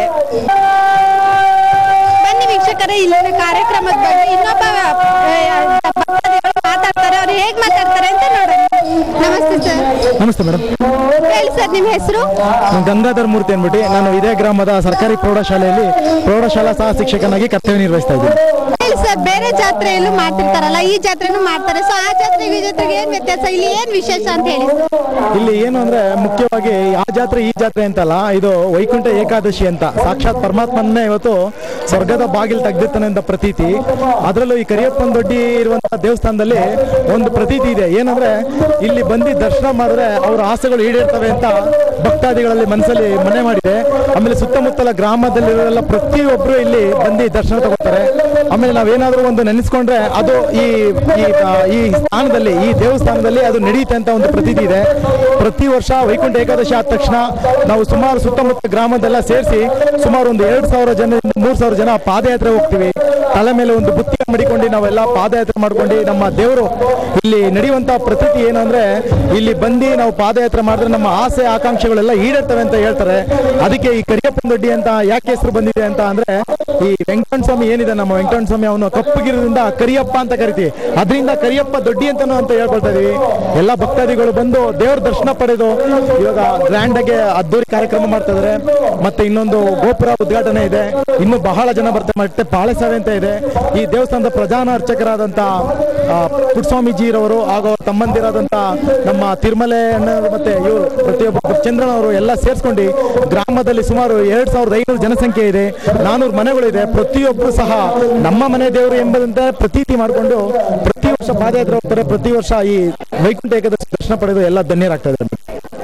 ಬನ್ನಿ ವೀಕ್ಷಕರೇ ಇಲ್ಲಿನ ಕಾರ್ಯಕ್ರಮದ ಬಗ್ಗೆ ಇನ್ನೊಬ್ಬ ಆ, ಭಕ್ತಾದಿಗಳು ಮಾತಾಡ್ತಾರೆ ಅವ್ರು ಹೇಗ್ ಮಾತಾಡ್ತಾರೆ ಅಂತ ನೋಡೋಣ ನಮಸ್ತೆ ಸರ್ ನಮಸ್ತೆ ಮೇಡಮ್ ಹೇಳಿ ಸರ್ ನಿಮ್ ಹೆಸರು ನಾನು ಗಂಗಾಧರ್ ಮೂರ್ತಿ ಅಂದ್ಬಿಟ್ಟು ನಾನು ಇದೇ ಗ್ರಾಮದ ಸರ್ಕಾರಿ ಪ್ರೌಢಶಾಲೆಯಲ್ಲಿ ಪ್ರೌಢಶಾಲಾ ಸಹ ಶಿಕ್ಷಕನಾಗಿ ಕರ್ತವ್ಯ ನಿರ್ವಹಿಸ್ತಾ ಇದ್ದೀನಿ ಹೇಳಿ ಸರ್ ಬೇರೆ ಜಾತ್ರೆಯಲ್ಲೂ ಮಾಡ್ತಿರ್ತಾರಲ್ಲ ಈ ಜಾತ್ರೆನೂ ಮಾಡ್ತಾರೆ ಸೊ ಆ ಜಾತ್ರೆಗೆ ಈ ಜಾತ್ರೆಗೆ ಏನ್ ವ್ಯತ್ಯಾಸ ಇಲ್ಲಿ ಏನ್ ವಿಶೇಷ ಅಂತ ಹೇಳಿ ಇಲ್ಲಿ ಏನು ಅಂದ್ರೆ ಮುಖ್ಯವಾಗಿ ಆ ಜಾತ್ರೆ ಈ ಜಾತ್ರೆ ಅಂತಲ್ಲ ಇದು ವೈಕುಂಠ ಏಕಾದಶಿ ಅಂತ ಸಾಕ್ಷಾತ್ ಪರಮಾತ್ಮನ್ನೇ ಇವತ್ತು ಸ್ವರ್ಗದ ಬಾಗಿಲು ತೆಗ್ದಿರ್ತಾನೆ ಅಂತ ಪ್ರತೀತಿ ಅದರಲ್ಲೂ ಈ ಕರಿಯಪ್ಪನ ದೊಡ್ಡಿ ಇರುವಂತಹ ದೇವಸ್ಥಾನದಲ್ಲಿ ಒಂದು ಪ್ರತೀತಿ ಇದೆ ಏನಂದ್ರೆ ಇಲ್ಲಿ ಬಂದು ದರ್ಶನ ಮಾಡಿದ್ರೆ ಅವ್ರ ಆಸೆಗಳು ಈಡೇರ್ತವೆ ಅಂತ ಭಕ್ತಾದಿಗಳಲ್ಲಿ ಮನಸ್ಸಲ್ಲಿ ಮನೆ ಮಾಡಿದೆ ಆಮೇಲೆ ಸುತ್ತಮುತ್ತಲ ಗ್ರಾಮದಲ್ಲಿರೋರೆಲ್ಲ ಪ್ರತಿಯೊಬ್ಬರು ಇಲ್ಲಿ ಬಂದು ದರ್ಶನ ತಗೋತಾರೆ ಆಮೇಲೆ ನಾವೇನಾದ್ರೂ ಒಂದು ನೆನೆಸ್ಕೊಂಡ್ರೆ ಅದು ಈ ಈ ಆ, ಈ ಸ್ಥಾನದಲ್ಲಿ ಈ ದೇವಸ್ಥಾನದಲ್ಲಿ ಅದು ನಡೆಯುತ್ತೆ ಅಂತ ಒಂದು ಪ್ರತೀತಿ ಇದೆ ಪ್ರತಿ ವರ್ಷ ವೈಕುಂಠ ಏಕಾದಶಿ ಆದ ತಕ್ಷಣ ನಾವು ಸುಮಾರು ಸುತ್ತಮುತ್ತ ಗ್ರಾಮದೆಲ್ಲ ಸೇರಿಸಿ ಸುಮಾರು ಒಂದು ಎರಡು ಸಾವಿರ ಜನ ಮೂರು ಸಾವಿರ ಜನ ಪಾದಯಾತ್ರೆ ಹೋಗ್ತೀವಿ ತಲೆ ಮೇಲೆ ಒಂದು ಬುತ್ತಿ ಮಡಿಕೊಂಡು ನಾವೆಲ್ಲ ಪಾದಯಾತ್ರೆ ಮಾಡ್ಕೊಂಡು ನಮ್ಮ ದೇವರು ಇಲ್ಲಿ ನಡೆಯುವಂತ ಪ್ರತೀತಿ ಏನು ಅಂದ್ರೆ ಇಲ್ಲಿ ಬಂದು ನಾವು ಪಾದಯಾತ್ರೆ ಮಾಡಿದ್ರೆ ನಮ್ಮ ಆಸೆ ಆಕಾಂಕ್ಷೆಗಳೆಲ್ಲ ಈಡೇರ್ತವೆ ಅಂತ ಹೇಳ್ತಾರೆ ಅದಕ್ಕೆ ಈ ಕರಿಯಪ್ಪನ ದೊಡ್ಡಿ ಅಂತ ಯಾಕೆ ಹೆಸರು ಬಂದಿದೆ ಅಂತ ಅಂದ್ರೆ ಈ ವೆಂಕಟರಮಣ ಸ್ವಾಮಿ ಏನಿದೆ ನಮ್ಮ ವೆಂಕಟರಮಣ ಸ್ವಾಮಿ ಅವನು ಕಪ್ಪಗಿರೋದ್ರಿಂದ ಕರಿಯಪ್ಪ ಅಂತ ಕರಿತೀವಿ ಅದರಿಂದ ಕರಿಯಪ್ಪ ದೊಡ್ಡಿ ಅಂತಾನು ಅಂತ ಹೇಳ್ಕೊಳ್ತಾ ಇದೀವಿ ಎಲ್ಲ ಭಕ್ತಾದಿಗಳು ಬಂದು ದೇವರ ದರ್ಶನ ಪಡೆದು ಇವಾಗ ಗ್ರ್ಯಾಂಡ್ ಆಗಿ ಅದ್ದೂರಿ ಕಾರ್ಯಕ್ರಮ ಮಾಡ್ತಾ ಇದಾರೆ ಮತ್ತೆ ಇನ್ನೊಂದು ಗೋಪುರ ಉದ್ಘಾಟನೆ ಇದೆ ಇನ್ನು ಬಹಳ ಜನ ಬರ್ತಾರೆ ಮತ್ತೆ ಪಾಳೆ ಸೇವೆ ಅಂತ ಇದೆ ಈ ದೇವಸ್ಥಾನದ ಪ್ರಧಾನ ಅರ್ಚಕರಾದಂತ ಆ, ಪುಟ್ಟಸ್ವಾಮೀಜಿರವರು ಹಾಗೂ ಅವ್ರ ತಮ್ಮಂದಿರಾದಂತ ನಮ್ಮ ತಿರುಮಲೆ ಅಣ್ಣವರು ಮತ್ತೆ ಇವರು ಪ್ರತಿಯೊಬ್ಬ ಚಂದ್ರನ್ ಅವರು ಎಲ್ಲ ಸೇರಿಸ್ಕೊಂಡು ಗ್ರಾಮದಲ್ಲಿ ಸುಮಾರು ಎರಡ್ ಸಾವಿರದ ಐನೂರು ಜನಸಂಖ್ಯೆ ಇದೆ ನಾನೂರು ಮನೆಗಳಿದೆ ಪ್ರತಿಯೊಬ್ಬರು ಸಹ ನಮ್ಮ ಮನೆ ದೇವರು ಎಂಬುದಂತೆ ಪ್ರತೀತಿ ಮಾಡಿಕೊಂಡು ಪ್ರತಿ ವರ್ಷ ಪಾದಯಾತ್ರೆ ಹೋಗ್ತಾರೆ ಪ್ರತಿ ವರ್ಷ ಈ ವೈಕುಂಠ ಏಕಾದಶಿ ದರ್ಶನ ಪಡೆದು ಎಲ್ಲ ಧನ್ಯರಾಗ್ತಾ ಇದ್ದಾರೆ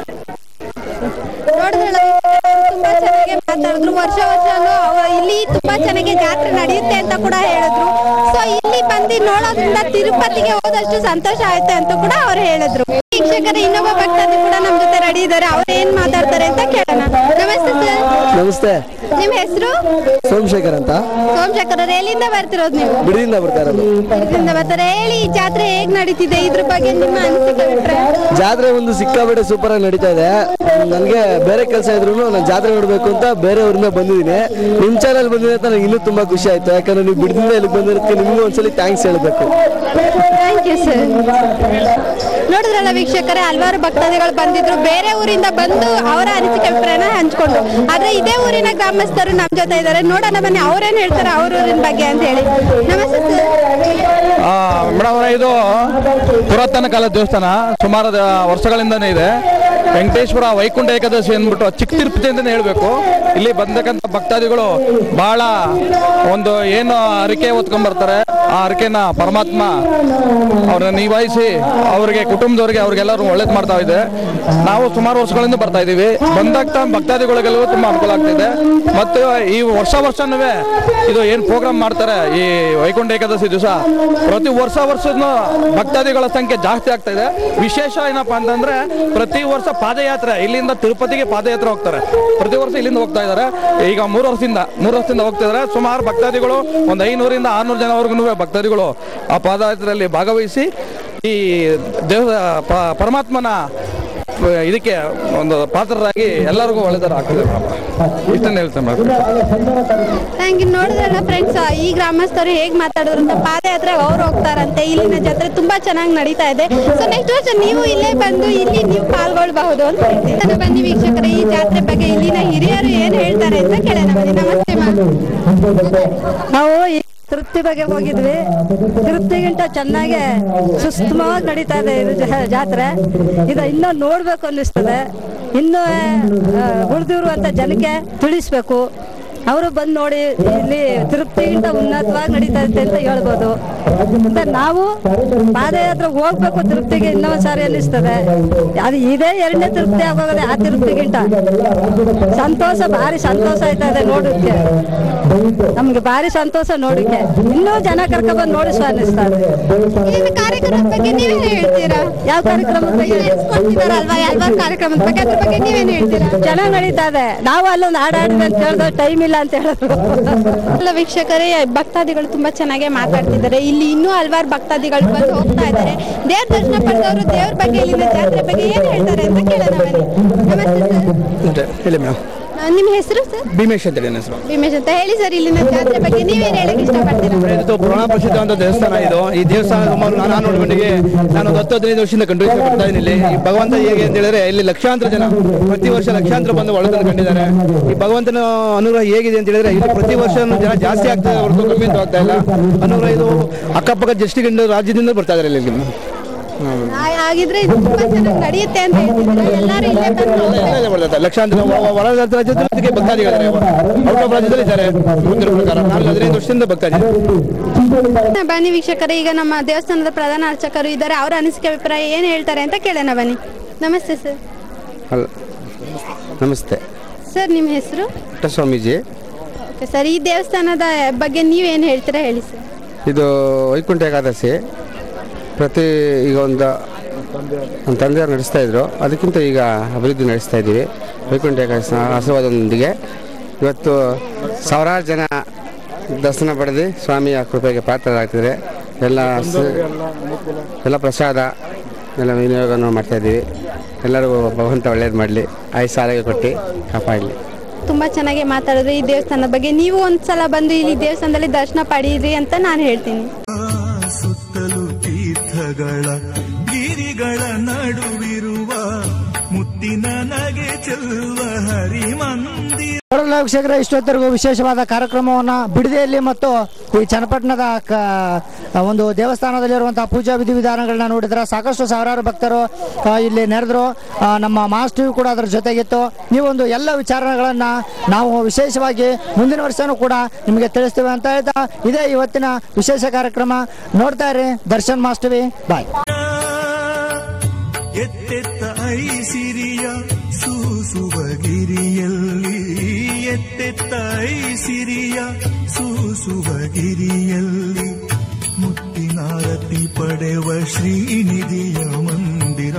ನೋಡಿದ್ರಲ್ಲ ತುಂಬಾ ಚೆನ್ನಾಗಿ ಮಾತಾಡಿದ್ರು ವರ್ಷ ವರ್ಷನೂ ಅವ- ಇಲ್ಲಿ ತುಂಬಾ ಚೆನ್ನಾಗಿ ಜಾತ್ರೆ ನಡೆಯುತ್ತೆ ಅಂತ ಕೂಡ ಹೇಳಿದ್ರು ಸೊ ಇಲ್ಲಿ ಬಂದು ನೋಡೋದ್ರಿಂದ ತಿರುಪತಿಗೆ ಹೋದಷ್ಟು ಸಂತೋಷ ಆಯ್ತು ಅಂತ ಕೂಡ ಅವ್ರು ಹೇಳಿದ್ರು ವೀಕ್ಷಕರ ಇನ್ನೊಬ್ಬ ಭಕ್ತಾದಿ ಕೂಡ ನಮ್ ಜೊತೆ ರೆಡಿ ಇದ್ದಾರೆ ಅವ್ರು ಏನ್ ಮಾತಾಡ್ತಾರೆ ಅಂತ ಕೇಳೋಣ ನಮಸ್ತೆ ಸರ್ ನಮಸ್ತೆ ನಿಮ್ ಹೆಸರು ಸೋಮಶೇಖರ್ ಅಂತ ಸೋಮಶೇಖರ್ ಅವ್ರು ಎಲ್ಲಿಂದ ಬರ್ತಿರೋದು ನೀವು ಬಿಡದಿಂದ ಬರ್ತಾ ಇರೋದು ಇದರಿಂದ ಬರ್ತಾರೆ ಹೇಳಿ ಈ ಜಾತ್ರೆ ಹೇಗ್ ನಡೀತಿದೆ ಇದ್ರ ಬಗ್ಗೆ ನಿಮ್ಮ ಅನಿಸಿಕೆ ಬಿಟ್ರೆ ಜಾತ್ರೆ ಒಂದು ಸಿಕ್ಕಾಪಟ್ಟೆ ಸೂಪರ್ ಆಗಿ ನಡೀತಾ ಇದೆ ನನಗೆ ಬೇರೆ ಕೆಲಸ ಇದ್ರು ನಾನು ಜಾತ್ರೆ ನೋಡಬೇಕು ಅಂತ ಬೇರೆ ಊರಿಂದ ಬಂದಿದ್ದೀನಿ ನಿಮ್ಮ ಚಾನಲ್ ಬಂದಿದೆ ಅಂತ ನನಗೆ ಇನ್ನೂ ತುಂಬಾ ಖುಷಿ ಆಯ್ತು ಯಾಕಂದ್ರೆ ನೀವು ಬಿಡದಿಂದ ಇಲ್ಲಿಗೆ ಬಂದಿರೋದಕ್ಕೆ ನಿಮಗೂ ಒಂದ್ಸಲಿ ಥ್ಯಾಂಕ್ಸ್ ಹೇಳಬೇಕು ಥ್ಯಾಂಕ್ ಯು ಸರ್ ನೋಡಿದ್ರಲ್ಲ ವೀಕ್ಷಕರೇ ಹಲವಾರು ಭಕ್ತಾದಿಗಳು ಬಂದಿದ್ರು ಬೇರೆ ಊರಿಂದ ಬಂದು ಅವರ ಅನಿಸಿಕೆ ಅಭಿಪ್ರಾಯನ ಹಂಚ್ಕೊಂಡು ಆದ್ರೆ ಇದೇ ಊರಿನ ಗ್ರಾಮಸ್ಥರು ನಮ್ ಜೊತೆ ಇದ್ದಾರೆ ನೋಡೋಣ ಬನ್ನಿ ಅವ್ರೇನ್ ಹೇಳ್ತಾರೆ ಅವ್ರ ಊರಿನ ಬಗ್ಗೆ ಅಂತ ಹೇಳಿ ನಮಸ್ತೆ ಸರ್ ಮೇಡಮ್ ಅವರೇ ಇದು ಪುರಾತನ ಕಾಲದ ದೇವಸ್ಥಾನ ಸುಮಾರು ದ- ವರ್ಷಗಳಿಂದನೇ ಇದೆ ವೆಂಕಟೇಶ್ವರ ವೈಕುಂಠ ಏಕಾದಶಿ ಅಂದ್ಬಿಟ್ಟು ಚಿಕ್ಕ ತಿರುಪತಿ ಅಂತಲೇ ಹೇಳಬೇಕು ಇಲ್ಲಿ ಬಂದಕ್ಕಂಥ ಭಕ್ತಾದಿಗಳು ಬಹಳ ಒಂದು ಏನು ಹರಿಕೆ ಹೊತ್ಕೊಂಡ್ಬರ್ತಾರೆ ಆ ಹರಿಕೆನ ಪರಮಾತ್ಮ ಅವ್ರನ್ನ ನಿಭಾಯಿಸಿ ಅವರಿಗೆ ಕುಟುಂಬದವರಿಗೆ ಅವ್ರಿಗೆಲ್ಲರೂ ಒಳ್ಳೇದು ಮಾಡ್ತಾ ಇದೆ ನಾವು ಸುಮಾರು ವರ್ಷಗಳಿಂದ ಬರ್ತಾ ಇದ್ದೀವಿ ಬಂದಾಗ ಭಕ್ತಾದಿಗಳಿಗೆಲ್ಲವೂ ತುಂಬ ಅನುಕೂಲ ಆಗ್ತಿದೆ ಮತ್ತು ಈ ವರ್ಷ ವರ್ಷನೂ ಇದು ಏನು ಪ್ರೋಗ್ರಾಮ್ ಮಾಡ್ತಾರೆ ಈ ವೈಕುಂಠ ಏಕಾದಶಿ ದಿವಸ ಪ್ರತಿ ವರ್ಷ ವರ್ಷನೂ ಭಕ್ತಾದಿಗಳ ಸಂಖ್ಯೆ ಜಾಸ್ತಿ ಆಗ್ತಾ ಇದೆ ವಿಶೇಷ ಏನಪ್ಪಾ ಅಂತಂದ್ರೆ ಪ್ರತಿ ವರ್ಷ ಪಾದಯಾತ್ರೆ ಇಲ್ಲಿಂದ ತಿರುಪತಿಗೆ ಪಾದಯಾತ್ರೆ ಹೋಗ್ತಾರೆ ಪ್ರತಿ ವರ್ಷ ಇಲ್ಲಿಂದ ಹೋಗ್ತಾ ಇದ್ದಾರೆ ಈಗ ಮೂರು ವರ್ಷದಿಂದ ಮೂರು ವರ್ಷದಿಂದ ಹೋಗ್ತಾ ಇದ್ದಾರೆ ಸುಮಾರು ಭಕ್ತಾದಿಗಳು ಒಂದು ಐನೂರಿಂದ ಆರ್ನೂರು ಜನವರೆಗೂ ಭಕ್ತಾದಿಗಳು ಆ ಪಾದಯಾತ್ರೆಯಲ್ಲಿ ಭಾಗವಹಿಸಿ ಈ ದೇವ ಪ- ಪರಮಾತ್ಮನ ಇದಕ್ಕೆ ಒಂದು ಪಾತ್ರರಾಗಿ ಎಲ್ಲರಿಗೂ ಒಳ್ಳೆದಾರ ಆಗ್ತದೆ ಇಷ್ಟನ್ನು ಹೇಳ್ತೇನೆ ಮೇಡಮ್ ಥ್ಯಾಂಕ್ ಯು ನೋಡಿದ್ರಲ್ಲ ಫ್ರೆಂಡ್ಸ್ ಈ ಗ್ರಾಮಸ್ಥರು ಹೇಗ್ ಮಾತಾಡಿದ್ರು ಅಂತ ಪಾದಯಾತ್ರೆ ಅವ್ರು ಹೋಗ್ತಾರಂತೆ ಇಲ್ಲಿನ ಜಾತ್ರೆ ತುಂಬಾ ಚೆನ್ನಾಗಿ ನಡೀತಾ ಇದೆ ಸೊ ನೆಕ್ಸ್ಟ್ ವರ್ಷ ನೀವು ಇಲ್ಲೇ ಬಂದು ಇಲ್ಲಿ ನೀವು ಪಾಲ್ಗೊಳ್ಬಹುದು ಅಂತ ಹೇಳ್ತೀನಿ ಅದನ್ನ ಬನ್ನಿ ವೀಕ್ಷಕರೇ ಈ ಜಾತ್ರೆ ಬಗ್ಗೆ ಇಲ್ಲಿನ ಹಿರಿಯರು ಏನ್ ಹೇಳ್ತಾರೆ ಅಂತ ಕೇಳೋಣ ಬನ್ನಿ ನಮಸ್ತೆ ಮ್ಯಾಮ್ ನಾವು ಈ ತೃಪ್ತಿ ಬಗ್ಗೆ ಹೋಗಿದ್ವಿ ತೃಪ್ತಿಗಿಂತ ಚೆನ್ನಾಗಿ ಸುಸ್ತಮವಾಗಿ ನಡೀತಾ ಇದೆ ಇದು ಜಾ- ಜಾತ್ರೆ ಇದು ಇನ್ನೂ ನೋಡ್ಬೇಕು ಅನ್ನಿಸ್ತದೆ ಇನ್ನೂ ಉಳಿದಿರುವಂತ ಜನಕ್ಕೆ ತಿಳಿಸ್ಬೇಕು ಅವರು ಬಂದು ನೋಡಿ ಇಲ್ಲಿ ತಿರುಪ್ತಿಗಿಂತ ಉನ್ನತವಾಗಿ ನಡೀತಾ ಇದೆ ಅಂತ ಹೇಳ್ಬೋದು ಮತ್ತೆ ನಾವು ಪಾದಯಾತ್ರೆ ಹೋಗ್ಬೇಕು ತಿರುಪ್ತಿಗೆ ಇನ್ನೊಂದ್ ಸಾರಿ ಅನ್ನಿಸ್ತದೆ ಅದು ಇದೇ ಎರಡನೇ ತಿರುಪ್ತಿ ಆಗೋಗಿದೆ ಆ ತಿರುಪ್ತಿಗಿಂತ ಸಂತೋಷ ಭಾರಿ ಸಂತೋಷ ಆಯ್ತಾ ಇದೆ ನೋಡೋಕ್ಕೆ ನಮ್ಗೆ ಭಾರಿ ಸಂತೋಷ ನೋಡಕ್ಕೆ ಇನ್ನೂ ಜನ ಕರ್ಕೊಂಡ್ಬಂದು ನೋಡಿಸುವ ಅನ್ನಿಸ್ತಾ ಇದೆ ಕಾರ್ಯಕ್ರಮದ ಬಗ್ಗೆ ನೀವೇನ್ ಹೇಳ್ತೀರಾ ಯಾವ ಕಾರ್ಯಕ್ರಮದ ಬಗ್ಗೆ ನೆನೆಸ್ಕೊಳ್ತಿದಾರಲ್ವಾ ಹಲ್ವಾರು ಕಾರ್ಯಕ್ರಮದ ಬಗ್ಗೆ ಅದ್ರ ಬಗ್ಗೆ ನೀವೇನ್ ಹೇಳ್ತೀರಾ ಚೆನ್ನಾಗಿ ನಡೀತಾ ಇದೆ ನಾವು ಅಲ್ಲೊಂದು ಹಾಡಾಡಿದ್ವಿ ಅಂತ ಹೇಳಿದ್ರೆ ಟೈಮ್ ಇಲ್ಲ ಅಂತ ಹೇಳಿದ್ರು ಎಲ್ಲ ವೀಕ್ಷಕರೇ ಭಕ್ತಾದಿಗಳು ತುಂಬಾ ಚೆನ್ನಾಗಿ ಮಾತಾಡ್ತಿದ್ದಾರೆ ಇಲ್ಲಿ ಇನ್ನೂ ಹಲವಾರು ಭಕ್ತಾದಿಗಳು ಬಂದು ಹೋಗ್ತಾ ಇದ್ದಾರೆ ದೇವ್ರ ದರ್ಶನ ಪಡೆದವರು ದೇವ್ರ ಬಗ್ಗೆ ಇಲ್ಲಿನ ಜಾತ್ರೆ ಬಗ್ಗೆ ಏನ್ ಹೇಳ್ತಾರೆ ಅಂತ ಕೇಳೋಣ ಬನ್ನಿ ನಮಸ್ತೆ ಸರ್ ಹೇಳಿ ಮೇಡಮ್ ಆ, ನಿಮ್ಮ ಹೆಸರು ಸರ್ ಭೀಮೇಶ್ ಅಂತ ಹೇಳಿ ನನ್ನ ಹೆಸರು ಭೀಮೇಶ್ ಅಂತ ಹೇಳಿ ಸರ್ ಇಲ್ಲಿನ ಜಾತ್ರೆ ಬಗ್ಗೆ ನೀವೇನ್ ಹೇಳಕ್ ಇಷ್ಟಪಡ್ತೀರಾ ಇದು ಪುರಾಣ ಪ್ರಸಿದ್ಧವಾದ ದೇವಸ್ಥಾನ ಇದು ಈ ದೇವಸ್ಥಾನ ಸುಮಾರು ನಾನು ನಾನು ನೋಡ್ಕೊಂಡಿಗೆ ನಾನು ಒಂದು ಹತ್ತು ಹದಿನೈದು ವರ್ಷದಿಂದ ಕಂಡು ಬರ್ತಾ ಇದ್ದೀನಿ ಇಲ್ಲಿ ಈ ಭಗವಂತ ಹೇಗೆ ಅಂತ ಹೇಳಿದ್ರೆ ಇಲ್ಲಿ ಲಕ್ಷಾಂತರ ಜನ ಪ್ರತಿ ವರ್ಷ ಲಕ್ಷಾಂತರ ಬಂದು ಒಳಗನ್ನು ಕಂಡಿದ್ದಾರೆ ಈ ಭಗವಂತನ ಅನುಗ್ರಹ ಹೇಗಿದೆ ಅಂತ ಹೇಳಿದ್ರೆ ಇಲ್ಲಿ ಪ್ರತಿ ವರ್ಷ ಜನ ಜಾಸ್ತಿ ಆಗ್ತಾ ಇದೆ ಹೊರತು ಕಮ್ಮಿ ಅಂತ ಆಗ್ತಾ ಇಲ್ಲ ಅನುಗ್ರಹ ಇದು ಅಕ್ಕಪಕ್ಕ ಜಸ್ಟಿಗಂಡು ರಾಜ್ಯದಿಂದ ಬರ್ತಾ ಇದ್ದಾರೆ ಇಲ್ಲಿ ಆ- ಹಾಗಿದ್ರೆ ಇದು ತುಂಬಾ ಚೆನ್ನಾಗಿ ನಡೆಯುತ್ತೆ ಅಂತ ಹೇಳ್ತಿದ್ದೀರಾ ಎಲ್ಲರೂ ಇಲ್ಲೇ ಬಂದು ಎಲ್ಲ ಬರ್ತದೆ. ಲಕ್ಷಾಂತರ ಒ- ಒ- ಒಳ ರಾಜ್ಯದಲ್ಲಿ ಇದಕ್ಕೆ ಭಕ್ತಾದಿಗಳಿದ್ದಾರೆ ಔಟ್ ಆಫ್ ರಾಜ್ಯದಲ್ಲಿ ಇದ್ದಾರೆ ಗೊತ್ತಿರೋ ಪ್ರಕಾರ ನಾನು ಹದಿನೈದು ವರ್ಷದಿಂದ ಭಕ್ತಾದಿ ಬನ್ನಿ ವೀಕ್ಷಕರೇ ಈಗ ನಮ್ಮ ದೇವಸ್ಥಾನದ ಪ್ರಧಾನ ಅರ್ಚಕರು ಇದ್ದಾರೆ ಅವರ ಅನಿಸಿಕೆ ಅಭಿಪ್ರಾಯ ಏನ್ ಹೇಳ್ತಾರೆ ಅಂತ ಕೇಳೋಣ ಬನ್ನಿ ನಮಸ್ತೆ ಸರ್ ಅಲ್ಲ ನಮಸ್ತೆ ಸರ್ ನಿಮ್ಮ ಹೆಸರು ಪುಟ್ಟಸ್ವಾಮೀಜಿ ಓಕೆ ಸರ್ ಈ ದೇವಸ್ಥಾನದ ಬಗ್ಗೆ ನೀವೇನು ಹೇಳ್ತೀರಾ ಹೇಳಿ ಸರ್ ಇದು ವೈಕುಂಠ ಏಕಾದಶಿ ಪ್ರತಿ ಈಗ ಒಂದು ನಮ್ಮ ತಂದೆಯವರು ನಡೆಸ್ತಾ ಇದ್ರು ಅದಕ್ಕಿಂತ ಈಗ ಅಭಿವೃದ್ಧಿ ನಡೆಸ್ತಾ ಇದ್ದೀವಿ ವೈಕುಂಠ ಏಕಾದಶಿ ಆಶೀರ್ವಾದದೊಂದಿಗೆ ಇವತ್ತು ಸಾವಿರಾರು ಜನ ದರ್ಶನ ಪಡೆದು ಸ್ವಾಮಿಯ ಕೃಪೆಗೆ ಪಾತ್ರರಾಗ್ತಿದ್ದಾರೆ ಎಲ್ಲ ಸ- ಎಲ್ಲ ಪ್ರಸಾದ ಎಲ್ಲ ವಿನಿಯೋಗವನ್ನು ಮಾಡ್ತಾ ಇದ್ದೀವಿ ಎಲ್ಲರಿಗೂ ಭಗವಂತ ಒಳ್ಳೇದು ಮಾಡಲಿ ಆಯುಸ್ ಆರೋಗ್ಯ ಕೊಟ್ಟು ಕಾಪಾಡಲಿ ತುಂಬಾ ಚೆನ್ನಾಗಿ ಮಾತಾಡಿದ್ರಿ ಈ ದೇವಸ್ಥಾನದ ಬಗ್ಗೆ ನೀವು ಒಂದ್ಸಲ ಬಂದು ಇಲ್ಲಿ ದೇವಸ್ಥಾನದಲ್ಲಿ ದರ್ಶನ ಪಡೀರಿ ಅಂತ ನಾನು ಹೇಳ್ತೀನಿ ಸುತ್ತಲೂ ತೀರ್ಥಗಳ ಗಿರಿಗಳ ನಡುವಿರುವ ಮುತ್ತಿನ ನಗೆ ಚೆಲ್ಲುವ ಹರಿಮಂದಿರ ನೋಡಲ್ಲ ವೀಕ್ಷಕರೇ ಇಷ್ಟೊತ್ತರೆಗೂ ವಿಶೇಷವಾದ ಕಾರ್ಯಕ್ರಮವನ್ನ ಬಿಡದೆಯಲ್ಲಿ ಮತ್ತು ಈ ಚನ್ನಪಟ್ಟಣದ ಕ- ಒಂದು ದೇವಸ್ಥಾನದಲ್ಲಿರುವಂತಹ ಪೂಜಾ ವಿಧಿವಿಧಾನಗಳನ್ನ ನೋಡಿದ್ರೆ ಸಾಕಷ್ಟು ಸಾವಿರಾರು ಭಕ್ತರು ಆ, ಇಲ್ಲಿ ನೆರೆದ್ರು ಆ, ನಮ್ಮ ಮಾಸ್ ಟಿವಿ ಕೂಡ ಅದರ ಜೊತೆಗಿತ್ತು ಈ ಒಂದು ಎಲ್ಲ ವಿಚಾರಗಳನ್ನ ನಾವು ವಿಶೇಷವಾಗಿ ಮುಂದಿನ ವರ್ಷನೂ ಕೂಡ ನಿಮಗೆ ತಿಳಿಸ್ತೇವೆ ಅಂತ ಹೇಳ್ತಾ ಇದೇ ಇವತ್ತಿನ ವಿಶೇಷ ಕಾರ್ಯಕ್ರಮ ನೋಡ್ತಾ ಇರಿ ದರ್ಶನ್ ಮಾಸ್ ಟಿವಿ ಬಾಯ್ ಎತ್ತೆತ್ತ ಐಸಿರಿಯ ಸೂಸುವ ಗಿರಿಯಲ್ಲಿ ಎತ್ತೆತ್ತ ಐಸಿರಿಯ ಸೂಸುವ ಗಿರಿಯಲ್ಲಿ ಮುತ್ತಿನಾರತಿ ಪಡೆವ ಶ್ರೀನಿಧಿಯ ಮಂದಿರ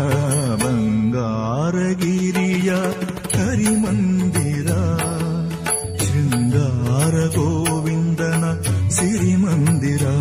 ಬಂಗಾರಗಿರಿಯ ಕರಿಮಂದಿರ ಶೃಂಗಾರ ಗೋವಿಂದನ ಸಿರಿಮಂದಿರ